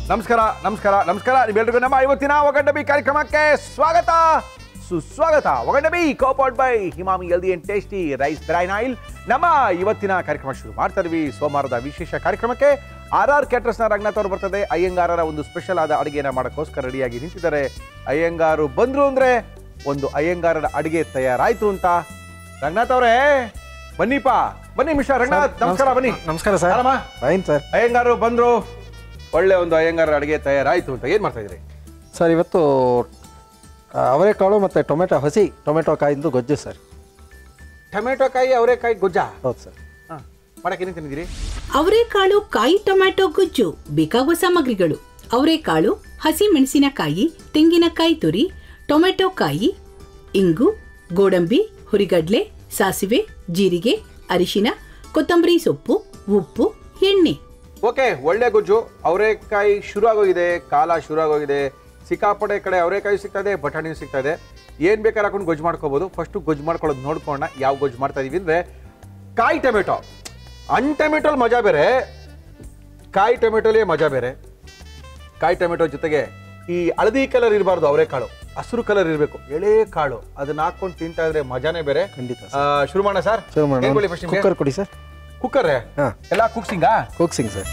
ನಮಸ್ಕಾರ ನಮಸ್ಕಾರ ನಮಸ್ಕಾರ ನಿಮ್ಮೆಲ್ರಿಗೂ ನಮ್ಮ ಇವತ್ತಿನ ಒಗಂಡಬಿ ಕಾರ್ಯಕ್ರಮಕ್ಕೆ ಸ್ವಾಗತ ಸುಸ್ವಾಗತ ಒಗಂಡಬಿ ಕೋಪೌಟ್ by Emami healthy and tasty rice bran oil ನಮ್ಮ ಇವತ್ತಿನ ಕಾರ್ಯಕ್ರಮ ಶುರು ಮಾಡ್ತಾ ಇದೀವಿ ಸೋಮವಾರದ ವಿಶೇಷ ಕಾರ್ಯಕ್ರಮಕ್ಕೆ ಆರ್ ಆರ್ ಕ್ಯಾಟ್ರಸ್ನ ರಂಗನಾಥ್ ಅವರು ಬರ್ತದೆ ಅಯ್ಯಂಗಾರರ ಒಂದು ಸ್ಪೆಷಲ್ ಆದ ಅಡುಗೆನ ಮಾಡೋಕ್ಕೋಸ್ಕರ ರೆಡಿಯಾಗಿ ನಿಂತಿದ್ದಾರೆ ಅಯ್ಯಂಗಾರು ಬಂದ್ರು ಅಂದ್ರೆ ಒಂದು ಅಯ್ಯಂಗಾರರ ಅಡುಗೆ ತಯಾರಾಯ್ತು ಅಂತ ರಂಗನಾಥ್ ಅವರೇ ಬನ್ನಿಪ್ಪ ಬನ್ನಿ ಮಿಸ್ಟರ್ ರಂಗನಾಥ್ ನಮಸ್ಕಾರ ಬನ್ನಿ ನಮಸ್ಕಾರ ಸರ್ ಆರಾಮ? ಫೈನ್ ಸರ್ ಅಯ್ಯಂಗಾರು ಬಂದ್ರು ಒಳ್ಳೆ ಒಂದು ಅಯ್ಯಂಗಾರ ಅಡುಗೆ ತಯಾರಾಯ್ತು ಅಂತ ಏನ್ ಮಾಡ್ತಾ ಇದ್ರಿ ಸರ್ ಇವತ್ತು ಆ, ಅವರೆಕಾಳು ಮತ್ತು ಟೊಮೆಟೊ ಹಸಿ ಟೊಮೆಟೊ ಕಾಯಿಂದು ಗೊಜ್ಜು ಸರ್ ಟೊಮೆಟೊ ಕಾಯಿ ಅವರೆಕಾಯಿ ಗೊಜ್ಜಾ ಹೌದು ಸರ್ ಮಾಡಕ್ಕೆ ಏನೇನು ತಿಂದಿದ್ದೀರಿ ಅವರೆಕಾಳು ಕಾಯಿ ಟೊಮ್ಯಾಟೊ ಗುಜ್ಜು ಬೇಕಾಗುವ ಸಾಮಗ್ರಿಗಳು ಅವರೆಕಾಳು ಹಸಿ ಮೆಣಸಿನಕಾಯಿ ತೆಂಗಿನಕಾಯಿ ತುರಿ ಟೊಮೆಟೊ ಕಾಯಿ ಇಂಗು ಗೋಡಂಬಿ ಹುರಿಗಡ್ಲೆ ಸಾಸಿವೆ ಜೀರಿಗೆ ಅರಿಶಿನ ಕೊತ್ತಂಬರಿ ಸೊಪ್ಪು ಉಪ್ಪು ಎಣ್ಣೆ ಓಕೆ ಒಳ್ಳೆ ಗೊಜ್ಜು ಅವರೆಕಾಯಿ ಶುರು ಆಗೋಗಿದೆ ಕಾಲ ಶುರು ಆಗೋಗಿದೆ ಸಿಕ್ಕಾಪಟ್ಟೆ ಕಡೆ ಅವರೆಕಾಯಿ ಸಿಗ್ತಾ ಇದೆ ಬಟಾಣಿ ಸಿಗ್ತಾ ಇದೆ ಏನ್ ಬೇಕಾದ್ರೆ ಹಾಕೊಂಡು ಗೊಜ್ಜು ಮಾಡ್ಕೋಬಹುದು ಫಸ್ಟ್ ಗೊಜ್ಜು ಮಾಡ್ಕೊಳ್ಳೋದು ನೋಡ್ಕೊಂಡ ಯಾವ ಗೊಜ್ಜು ಮಾಡ್ತಾ ಇದೀವಿ ಅಂದ್ರೆ ಕಾಯಿ ಟೊಮೆಟೊ ಅನ್ ಟೊಮೆಟೊಲ್ ಮಜಾ ಬೇರೆ ಕಾಯಿ ಟೊಮೆಟೊಲೇ ಮಜಾ ಬೇರೆ ಕಾಯಿ ಟೊಮೆಟೊ ಜೊತೆಗೆ ಈ ಹಳದಿ ಕಲರ್ ಇರಬಾರ್ದು ಅವರೆಕಾಳು ಹಸಿರು ಕಲರ್ ಇರಬೇಕು ಎಳೆ ಕಾಳು ಅದನ್ನ ಹಾಕೊಂಡು ತಿಂತಾ ಇದ್ರೆ ಮಜಾನೇ ಬೇರೆ ಖಂಡಿತ ಆ, ಶುರು ಮಾಡೋಣ ಸರ್ ಶುರು ಮಾಡೋಣ ಫಸ್ಟ್ ಕುಕ್ಕರ್ ಕೊಡಿ ಸರ್ ಕುಕ್ಕರ್ ಹಾಂ ಎಲ್ಲ ಕುಕ್ಸಿಂಗಾ ಕುಕ್ಸಿಂಗ್ ಸರ್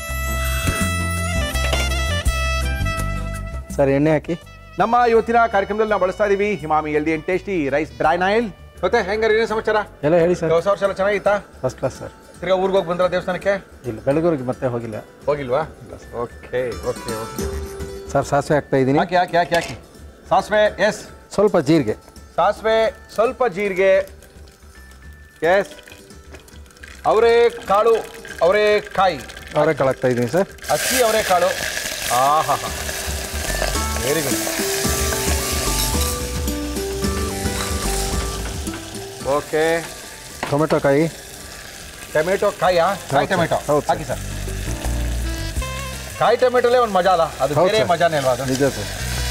ಸರ್ ಎಣ್ಣೆ ಹಾಕಿ ನಮ್ಮ ಇವತ್ತಿನ ಕಾರ್ಯಕ್ರಮದಲ್ಲಿ ನಾವು ಬಳಸ್ತಾ ಇದೀವಿ Emami healthy and tasty rice bran oil ಮತ್ತೆ ಹೆಂಗಾರ ಏನೇ ಸಮಾಚಾರ ಎಲ್ಲ ಹೇಳಿ ಸರ್ ಹೊಸ ವರ್ಷ ಎಲ್ಲ ಚೆನ್ನಾಗಿತ್ತಾ ಫಸ್ಟ್ ಕ್ಲಾಸ್ ಸರ್ ತಿರ್ಗಾ ಊರಿಗೆ ಹೋಗಿ ಬಂದ್ರ ದೇವಸ್ಥಾನಕ್ಕೆ ಇಲ್ಲ ಬೆಳಗೂರಿಗೆ ಮತ್ತೆ ಹೋಗಿಲ್ಲ ಹೋಗಿಲ್ವಾ ಓಕೆ ಓಕೆ ಓಕೆ ಸರ್ ಸಾಸಿವೆ ಹಾಕ್ತಾ ಇದ್ದೀನಿ ಹಾಕಿ ಹಾಕಿ ಹಾಕಿ ಹಾಕಿ ಸಾಸಿವೆ ಎಸ್ ಸ್ವಲ್ಪ ಜೀರಿಗೆ ಸಾಸಿವೆ ಸ್ವಲ್ಪ ಜೀರಿಗೆ ಎಸ್ ಅವರೇ ಕಾಳು ಅವರೇ ಕಾಯಿ ಅವರೆಕಾಳು ಹಾಕ್ತಾ ಇದ್ದೀನಿ ಸರ್ ಹಸಿ ಅವರೇ ಕಾಳು ಆಹಾ ವೆರಿ ಗುಡ್ ಓಕೆ ಟೊಮೆಟೊ ಕಾಯಿ ಟೊಮೆಟೊ ಕಾಯಾ ಕಾಯಿ ಹೌದು ಟೊಮೆಟೊ ಸರ್, ಹೌದು ಹಾಕಿ ಸರ್ ಕಾಯಿ ಟೊಮೆಟೊಲೇ ಒಂದು ಮಜಾ ಅಲ್ಲ ಅದು ಹೌದು ಬೇರೆ ಸರ್. ಮಜಾನೇ ಅಲ್ವಾ ಅದು ನಿಜ ಸರ್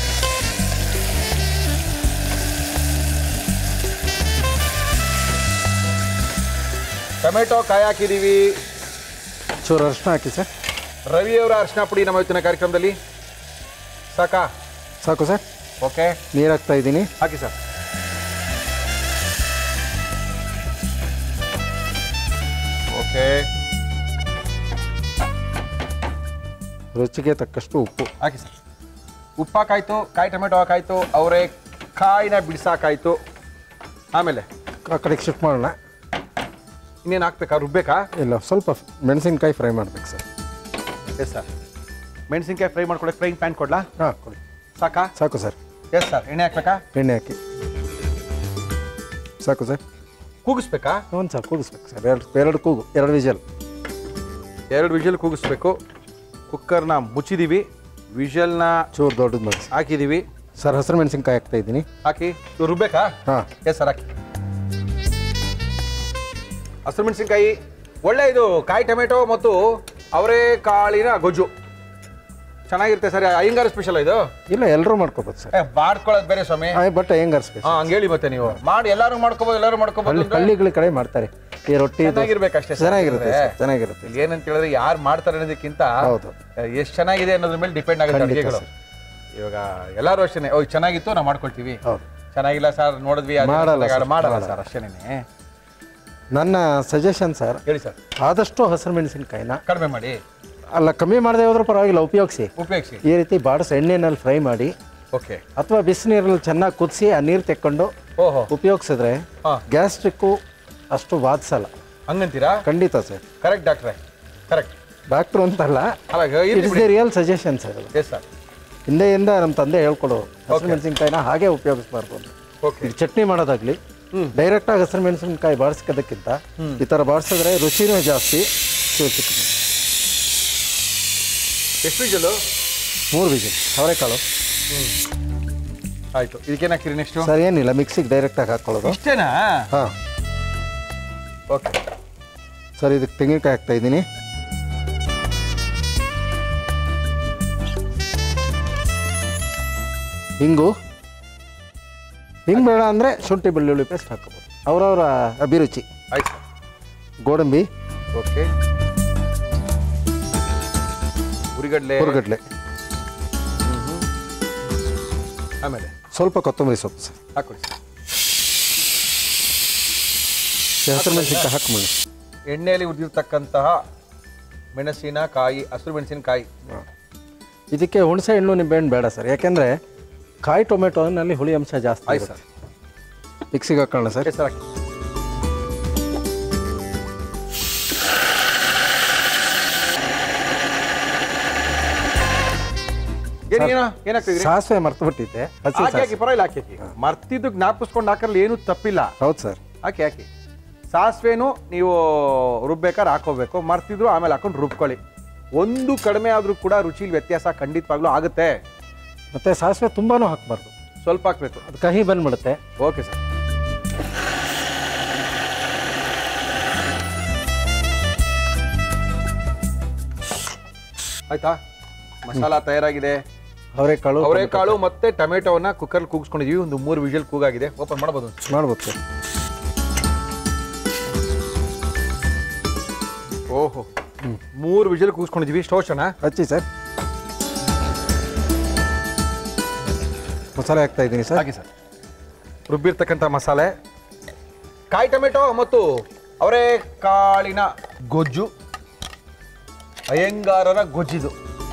ಟೊಮೆಟೊ ಕಾಯಿ ಹಾಕಿದೀವಿ ಚೂರು ಅರಿಶಿನ ಹಾಕಿ ಸರ್ ರವಿಯವರ ಅರ್ಶಿನ ಪುಡಿ ನಮ್ಮ ಇವತ್ತಿನ ಕಾರ್ಯಕ್ರಮದಲ್ಲಿ ಸಾಕಾ ಸಾಕು ಸರ್ ಓಕೆ ನೀರು ಹಾಕ್ತಾ ಇದ್ದೀನಿ ಹಾಕಿ ಸರ್ ಓಕೆ ರುಚಿಗೆ ತಕ್ಕಷ್ಟು ಉಪ್ಪು ಹಾಕಿ ಸರ್ ಉಪ್ಪು ಹಾಕಾಯ್ತು ಕಾಯಿ ಟೊಮೆಟೊ ಹಾಕಾಯ್ತು ಅವರೇ ಕಾಯಿನ ಬಿಡಿಸಾಕಾಯ್ತು ಆಮೇಲೆ ಆ ಕಡೆಗೆ ಶಿಫ್ಟ್ ಮಾಡೋಣ ಇನ್ನೇನು ಹಾಕ್ಬೇಕಾ ರುಬ್ಬೇಕಾ ಇಲ್ಲ ಸ್ವಲ್ಪ ಮೆಣಸಿನ್ಕಾಯಿ ಫ್ರೈ ಮಾಡ್ಬೇಕು ಸರ್ ಎಸ್ ಸರ್ ಮೆಣಸಿನ್ಕಾಯಿ ಫ್ರೈ ಮಾಡ್ಕೊಳಕ್ಕೆ ಫ್ರೈಯಿಂಗ್ ಪ್ಯಾನ್ ಕೊಡ್ಲಾ ಹಾಂ ಕೊಡಿ ಸಾಕಾ ಸಾಕು ಸರ್ ಎಸ್ ಸರ್ ಎಣ್ಣೆ ಹಾಕ್ಬೇಕಾ ಎಣ್ಣೆ ಹಾಕಿ ಸಾಕು ಸರ್ ಕೂಗಿಸ್ಬೇಕಾ ಒಂದು ಸರ್ ಕೂಗಿಸ್ಬೇಕು ಸರ್ ಎರಡು ಎರಡು ಕೂಗು ಎರಡು ವಿಜಲ್ ಎರಡು ವಿಷಲ್ ಕೂಗಿಸ್ಬೇಕು ಕುಕ್ಕರ್ನ ಮುಚ್ಚಿದೀವಿ ವಿಷಲ್ನ ಚೂರು ದೊಡ್ಡದು ಮಾಡಿ ಹಾಕಿದೀವಿ ಸರ್ ಹಸಿರು ಮೆಣಸಿನ್ಕಾಯಿ ಹಾಕ್ತಾ ಇದ್ದೀನಿ ಹಾಕಿ ಇವ್ರು ರುಬ್ಬೇಕಾ ಹಾಂ ಎಸ್ ಸರ್ ಹಾಕಿ ಹಸಿರು ಮೆಣಸಿನ್ಕಾಯಿ ಒಳ್ಳೆ ಇದು ಕಾಯಿ ಟೊಮೆಟೊ ಮತ್ತು ಅವರೇ ಕಾಳಿನ ಗೊಜ್ಜು ಚೆನ್ನಾಗಿರುತ್ತೆ ಸರ್ ಅಯ್ಯಂಗಾರ ಸ್ಪೆಷಲ್ ಇದು ಇಲ್ಲ ಎಲ್ಲರೂ ಮಾಡ್ಕೋಬೋದು ಸರ್ ಏ, ಮಾಡ್ಕೊಳ್ಳೋದು ಬೇರೆ ಸ್ವಾಮಿ ಬಟ್ ಹೆಂಗಾರ್ ಸ್ಪೆಷಲ್ ಹಾ ಹಂಗೇಳಿ ಮತ್ತೆ ನೀವು ಮಾಡಿ ಎಲ್ಲರೂ ಮಾಡ್ಕೋಬೋದು ಎಲ್ಲರೂ ಮಾಡ್ಕೋಬೋದು ಹಳ್ಳಿ ಅಂದ್ರೆ ಹಳ್ಳಿಗಳ ಕಡೆ ಮಾಡ್ತಾರೆ ಈ ರೊಟ್ಟಿ ಇದು- ಚೆನ್ನಾಗಿರ್ಬೇಕಷ್ಟೇ ಸರ್. ಚೆನ್ನಾಗಿರುತ್ತೆ ಅಂದ್ರೆ ಸರ್, ಚೆನ್ನಾಗಿರುತ್ತೆ ಇಲ್ಲಿ ಏನಂತ ಹೇಳಿದ್ರೆ ಯಾರು ಮಾಡ್ತಾರೆ ಅನ್ನೋದಕ್ಕಿಂತ ಹೌದು. ಎಷ್ಟು ಚೆನ್ನಾಗಿದೆ ಅನ್ನೋದ್ರ ಮೇಲೆ ಡಿಪೆಂಡ್ ಆಗುತ್ತೆ ಖಂಡಿತ ಅಡುಗೆಗಳು ಸರ್. ಇವಾಗ ಎಲ್ಲರೂ ಅಷ್ಟೇ ಓ ಇದು ಚೆನ್ನಾಗಿತ್ತು ನಾವು ಮಾಡ್ಕೊಳ್ತೀವಿ ಹೌದು ಚೆನ್ನಾಗಿಲ್ಲ ಸರ್ ನೋಡಿದ್ವಿ ಅದು ಮಾಡಲ್ಲ ಚೆನ್ನಾಗಿಲ್ಲ, ಸರ್, ಮಾಡಲ್ಲ ಮಾಡಲ್ಲ. ಸರ್ ಅಷ್ಟೇನೆ ನನ್ನ ಸಜೆಷನ್ ಸರ್ ಹೇಳಿ ಸರ್ ಆದಷ್ಟು ಹಸಿರು ಮೆಣಸಿನ್ಕಾಯಿನ ಕಡಿಮೆ ಮಾಡಿ ಅಲ್ಲ ಕಮ್ಮಿ ಮಾಡದೆ ಹೋದ್ರೂ ಪರವಾಗಿಲ್ಲ ಉಪಯೋಗಿಸಿ ಉಪಯೋಗಿಸಿ ಈ ರೀತಿ ಬಾಡಿಸಿ ಎಣ್ಣೆನಲ್ಲಿ ಫ್ರೈ ಮಾಡಿ ಓಕೆ ಅಥವಾ ಬಿಸಿನೀರಲ್ಲಿ ಚೆನ್ನಾಗಿ ಕುದಿಸಿ ಆ ನೀರು ತೆಕ್ಕೊಂಡು ಓಹೋ ಉಪಯೋಗಿಸಿದ್ರೆ ಹಾ. ಗ್ಯಾಸ್ಟ್ರಿಕ್ಕು ಅಷ್ಟು ಬಾಧಿಸಲ್ಲ ಹಂಗಂತೀರಾ ಖಂಡಿತ ಸರ್ ಕರೆಕ್ಟ್ ಡಾಕ್ಟ್ರೆ ಕರೆಕ್ಟ್ ಡಾಕ್ಟ್ರು ಅಂತಲ್ಲ ಅಲ್ಲ it's the real suggestion sir ಅದು ಎಸ್ ಸರ್ ಹಿಂದೆಯಿಂದ ನಮ್ಮ ತಂದೆ ಹೇಳ್ಕೊಡೋರು ಹಸಿರು ಮೆಣಸಿನ್ಕಾಯಿನ ಹಾಗೆ ಉಪಯೋಗಿಸ್ಬಾರ್ದು ಅಂತ ಓಕೆ ಈಗ ಚಟ್ನಿ ಮಾಡೋದಾಗ್ಲಿ ಡೈರೆಕ್ಟಾಗಿ ಹಸಿರು ಮೆಣಸಿನ್ಕಾಯಿ ಬಾಡಿಸ್ಕೋದಕ್ಕಿಂತ ಈ ಥರ ಬಾಡಿಸಿದ್ರೆ ರುಚಿನೂ ಜಾಸ್ತಿ ಚೂರು ಚಿಕ್ಕದು ಎಷ್ಟು ವಿಜಲು ಮೂರು ವಿಜಿಲ್ ಅವರೆಕಾಳು ಆಯ್ತು ಇದಕ್ಕೇನು ಹಾಕಿರಿ ನೆಕ್ಸ್ಟು ಸರ್ ಏನಿಲ್ಲ ಮಿಕ್ಸಿಗೆ ಡೈರೆಕ್ಟಾಗಿ ಹಾಕ್ಕೊಳ್ಳೋದು ಇಷ್ಟೇನಾ ಹಾಂ ಓಕೆ ಸರ್ ಇದಕ್ಕೆ ತೆಂಗಿನಕಾಯಿ ಹಾಕ್ತಾ ಇದ್ದೀನಿ ಹಿಂಗು ಹಿಂಗೆ ಬೇಡ ಅಂದರೆ ಶುಂಠಿ ಬೆಳ್ಳುಳ್ಳಿ ಪೇಸ್ಟ್ ಹಾಕೋಬೋದು ಅವರವರ ಅಭಿರುಚಿ ಆಯ್ತು ಸರ್ ಗೋಡಂಬಿ ಓಕೆ ಹುರಿಗಡ್ಲೆ ಹುರುಗಡ್ಲೆ ಆಮೇಲೆ ಸ್ವಲ್ಪ ಕೊತ್ತಂಬರಿ ಸೊಪ್ಪು ಸರ್ ಹಾಕೊಳ್ಳಿ ಸರ್ ಹಸಿರು ಮೆಣಸಿನ್ಕಾಯಿ ಹಾಕ್ಬಿಡಿ ಎಣ್ಣೆಯಲ್ಲಿ ಉರಿದಿರ್ತಕ್ಕಂತಹ ಮೆಣಸಿನಕಾಯಿ ಹಸಿರು ಮೆಣಸಿನಕಾಯಿ ಇದಕ್ಕೆ ಹುಣಸೆ ಹಣ್ಣು ನಿಂಬೆಹಣ್ಣು ಬೇಡ ಸರ್ ಯಾಕೆಂದರೆ ಕಾಯಿ ಟೊಮೆಟೊನಲ್ಲಿ ಹುಳಿ ಅಂಶ ಜಾಸ್ತಿ ಆಯ್ತು ಇರುತ್ತೆ. ಸರ್ ಮಿಕ್ಸಿಗೆ ಹಾಕೋಣ ಸರ್ ಹೆಸರು ಹಾಕಿ ಏನು ಏನೋ ಏನಾಗ್ತಿದ್ರಿ ಸಾಸಿವೆ ಮರ್ತು ಬಿಟ್ಟಿದ್ದೆ ಹಸಿ ಹಾಕಿ ಹಾಕಿ ಸಾಸಿವೆ ಪರವಾಗಿಲ್ಲ ಹಾಕಿ ಹಾಕಿ ಮರ್ತಿದ್ದು ಜ್ಞಾಪಿಸ್ಕೊಂಡು ಹಾಕಲ್ಲಿ ಏನು ತಪ್ಪಿಲ್ಲ ಹೌದು ಸರ್ ಹಾಕಿ ಹಾಕಿ ಸಾಸಿವೆನೂ ನೀವು ರುಬ್ಬೇಕಾದ್ರೆ ಹಾಕೋಬೇಕು ಮರ್ತಿದ್ರು ಆಮೇಲೆ ಹಾಕೊಂಡು ರುಬ್ಕೊಳ್ಳಿ ಒಂದು ಕಡಿಮೆ ಆದರೂ ಕೂಡ ರುಚಿಲಿ ವ್ಯತ್ಯಾಸ ಖಂಡಿತವಾಗ್ಲೂ ಆಗುತ್ತೆ ಮತ್ತು ಸಾಸಿವೆ ತುಂಬಾನು ಹಾಕಬಾರ್ದು ಸ್ವಲ್ಪ ಹಾಕ್ಬೇಕು ಅದು ಕಹಿ ಬಂದ್ಬಿಡುತ್ತೆ ಓಕೆ ಸರ್ ಆಯ್ತಾ ಮಸಾಲ ತಯಾರಾಗಿದೆ ಅವರೆಕಾಳು ಅವರೆಕಾಳು ಮತ್ತೆ ಟೊಮೆಟೊವನ್ನ ಕುಕ್ಕರ್ ಕೂಗಿಸ್ಕೊಂಡಿದೀವಿ ಒಂದು ಮೂರು ವಿಷಲ್ ಕೂಗಾಗಿದೆ ಓಪನ್ ಮಾಡ್ಬೋದು ಮಾಡ್ಬೋದು ಸರ್ ಓಹೋ ಮೂರು ವಿಷಲ್ ಕೂಗಿಸ್ಕೊಂಡಿದೀವಿ ಸ್ಟೋಷನ ಹಚ್ಚಿ ಸರ್ ಮಸಾಲೆ ಹಾಕ್ತಾ ಇದ್ದೀನಿ ಸರ್ ಹಾಕಿ ಸರ್ ರುಬ್ಬಿರ್ತಕ್ಕಂಥ ಮಸಾಲೆ ಕಾಯಿ ಟೊಮೆಟೊ ಮತ್ತು ಅವರೆಕಾಳಿನ ಗೊಜ್ಜು ಅಯ್ಯಂಗಾರರ ಗೊಜ್ಜಿದು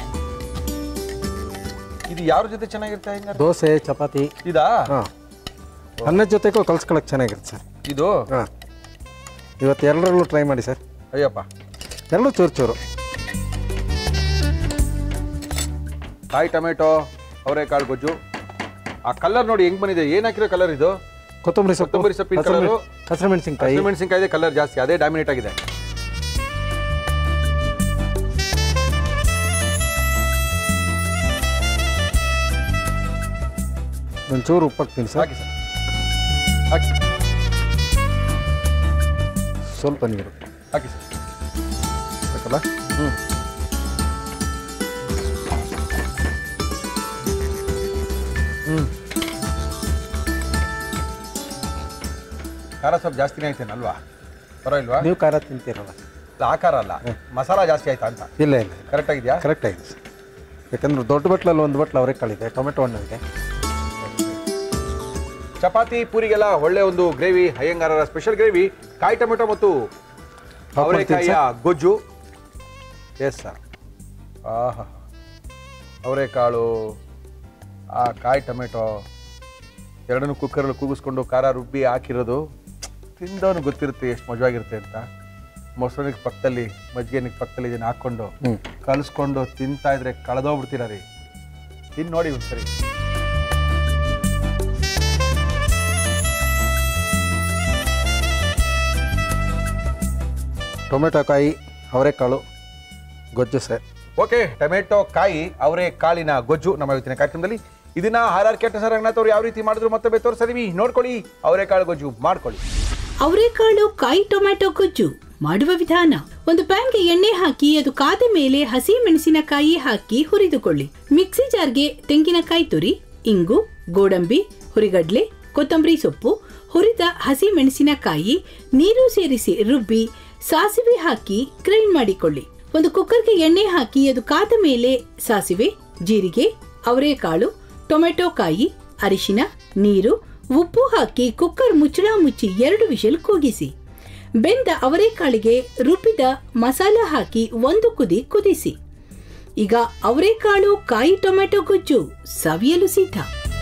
ಇದು ಯಾರ ಜೊತೆ ಚೆನ್ನಾಗಿರುತ್ತೆ ಅಯ್ಯಂಗಾರ ದೋಸೆ ಚಪಾತಿ ಇದಾ ಹಾಂ ಅನ್ನದ ಜೊತೆಗೂ ಕಲ್ಸ್ಕೊಳಕ್ಕೆ ಚೆನ್ನಾಗಿರುತ್ತೆ ಸರ್ ಇದು ಹಾಂ ಇವತ್ತು ಎಲ್ಲರಲ್ಲೂ ಟ್ರೈ ಮಾಡಿ ಸರ್ ಅಯ್ಯಪ್ಪ ಎಲ್ಲರೂ ಚೂರು ಚೂರು ಕಾಯಿ ಟೊಮೆಟೊ ಅವರೆಕಾಳು ಗೊಜ್ಜು ಆ ಕಲರ್ ನೋಡಿ ಹೆಂಗ್ ಬಂದಿದೆ ಏನ್ ಹಾಕಿರೋ ಕಲರ್ ಇದು ಕೊತ್ತಂಬರಿ ಸೊಪ್ಪು ಕೊತ್ತಂಬರಿ ಸೊಪ್ಪಿನ ಹಸಿರು colour. ಮೆಣ್- ಹಸಿರು ಮೆಣಸಿನ್ಕಾಯಿ ಮೆಣಸಿನಕಾಯಿ ಕಲರ್ ಜಾಸ್ತಿ ಅದೇ ಡಾಮಿನೇಟ್ ಆಗಿದೆ ಒಂಚೂರು ಉಪ್ಪು ಹಾಕ್ತೀನಿ ಸರ್ ಹಾಕಿ ಸರ್ ಹಾಕಿ ಸ್ವಲ್ಪ ನೀರು ಹಾಕಿ ಸರ್ ಬೇಕಲ್ಲ ಹ್ಞೂ ಹ್ಞೂ ಖಾರ ಸ್ವಲ್ಪ ಜಾಸ್ತಿನೇ ಆಯ್ತೇನಲ್ವಾ ಪರವಾಗಿಲ್ವಾ ನೀವು ಖಾರ ತಿಂತೀರಲ್ಲ ಇಲ್ಲ, ಆಕಾರ ಅಲ್ಲ ಮಸಾಲ ಜಾಸ್ತಿ ಆಯ್ತಾ ಅಂತ ಇಲ್ಲ ಇಲ್ಲ ಕರೆಕ್ಟ್ ಆಗಿದೆಯಾ ಕರೆಕ್ಟ್ ಆಗಿದೆ ಸರ್ ಯಾಕಂದ್ರೆ ದೊಡ್ಡ ಬಟ್ಲಲ್ಲಿ ಒಂದು ಬಟ್ಲು ಅವರೆಕಾಳಿದೆ ಟೊಮೆಟೊ ಹಣ್ಣಿಗೆ ಚಪಾತಿ ಪೂರಿಗೆಲ್ಲ ಒಳ್ಳೆ ಒಂದು ಗ್ರೇವಿ ಅಯ್ಯಂಗಾರರ ಸ್ಪೆಷಲ್ ಗ್ರೇವಿ ಕಾಯಿ ಟೊಮೆಟೊ ಮತ್ತು ಹಾಕ್ಕೊಳ್ತೀನಿ ಅವರೆಕಾಯಿಯ ಗೊಜ್ಜು ಎಸ್ ಸರ್ ಆಹಾ ಅವರೆಕಾಳು ಆ ಕಾಯಿ ಟೊಮೆಟೊ ಎರಡನ್ನೂ ಕುಕ್ಕರಲ್ಲಿ ಕೂಗಿಸ್ಕೊಂಡು ಖಾರ ರುಬ್ಬಿ ಹಾಕಿರೋದು ತಿಂದವನು ಗೊತ್ತಿರುತ್ತೆ ಎಷ್ಟು ಮಜವಾಗಿರುತ್ತೆ ಅಂತ ಮೊಸರನಿಗೆ ಪಕ್ಕದಲ್ಲಿ ಮಜ್ಜಿಗೆನಿಗೆ ಪಕ್ಕದಲ್ಲಿ ಇದನ್ನು ಹಾಕ್ಕೊಂಡು ಹ್ಞೂ ಕಲಿಸ್ಕೊಂಡು ತಿಂತಾ ಇದ್ರೆ ಕಳೆದೋಗ್ಬಿಡ್ತೀರ ರೀ ತಿಂದು ನೋಡಿ ಒಂದ್ಸರಿ ಟೊಮೆಟೊ ಕಾಯಿ ಅವರೆಕಾಳು ಗೊಜ್ಜು ಸರ್ ಓಕೆ ಟೊಮೆಟೊ ಕಾಯಿ ಅವರೇ ಕಾಳಿನ ಗೊಜ್ಜು ನಮ್ಮ ಇವತ್ತಿನ ಕಾರ್ಯಕ್ರಮದಲ್ಲಿ ಇದನ್ನ ಆರ್ ಆರ್ ಕೆಟ್ಟ ಸರ್ ರಂಗನಾಥ್ ಅವ್ರು ಯಾವ ರೀತಿ ಮಾಡಿದ್ರು ಮತ್ತೊಮ್ಮೆ ತೋರಿಸಲಿವಿ ನೋಡ್ಕೊಳ್ಳಿ ಅವರೇ ಕಾಳು ಗೊಜ್ಜು ಮಾಡ್ಕೊಳ್ಳಿ ಅವರೆಕಾಳು ಕಾಯಿ ಟೊಮ್ಯಾಟೊ ಗೊಜ್ಜು ಮಾಡುವ ವಿಧಾನ ಒಂದು ಪ್ಯಾನ್ಗೆ ಎಣ್ಣೆ ಹಾಕಿ ಅದು ಕಾದ ಮೇಲೆ ಹಸಿ ಮೆಣಸಿನಕಾಯಿ ಹಾಕಿ ಹುರಿದುಕೊಳ್ಳಿ ಮಿಕ್ಸಿ ಜಾರ್ಗೆ ತೆಂಗಿನಕಾಯಿ ತುರಿ ಇಂಗು ಗೋಡಂಬಿ ಹುರಿಗಡ್ಲೆ ಕೊತ್ತಂಬರಿ ಸೊಪ್ಪು ಹುರಿದ ಹಸಿ ಮೆಣಸಿನಕಾಯಿ ನೀರು ಸೇರಿಸಿ ರುಬ್ಬಿ ಸಾಸಿವೆ ಹಾಕಿ ಗ್ರೈಂಡ್ ಮಾಡಿಕೊಳ್ಳಿ ಒಂದು ಕುಕ್ಕರ್ಗೆ ಎಣ್ಣೆ ಹಾಕಿ ಅದು ಕಾದ ಮೇಲೆ ಸಾಸಿವೆ ಜೀರಿಗೆ ಅವರೆಕಾಳು ಟೊಮೆಟೊ ಕಾಯಿ ಅರಿಶಿನ ನೀರು ಉಪ್ಪು ಹಾಕಿ ಕುಕ್ಕರ್ ಮುಚ್ಚಳ ಮುಚ್ಚಿ ಎರಡು ವಿಷಲ್ ಕೂಗಿಸಿ ಬೆಂದ ಅವರೆಕಾಳಿಗೆ ರುಬ್ಬಿದ ಮಸಾಲ ಹಾಕಿ ಒಂದು ಕುದಿ ಕುದಿಸಿ ಈಗ ಅವರೆಕಾಳು ಕಾಯಿ ಟೊಮೆಟೊ ಗೊಜ್ಜು ಸವಿಯಲು ಸಿದ್ಧ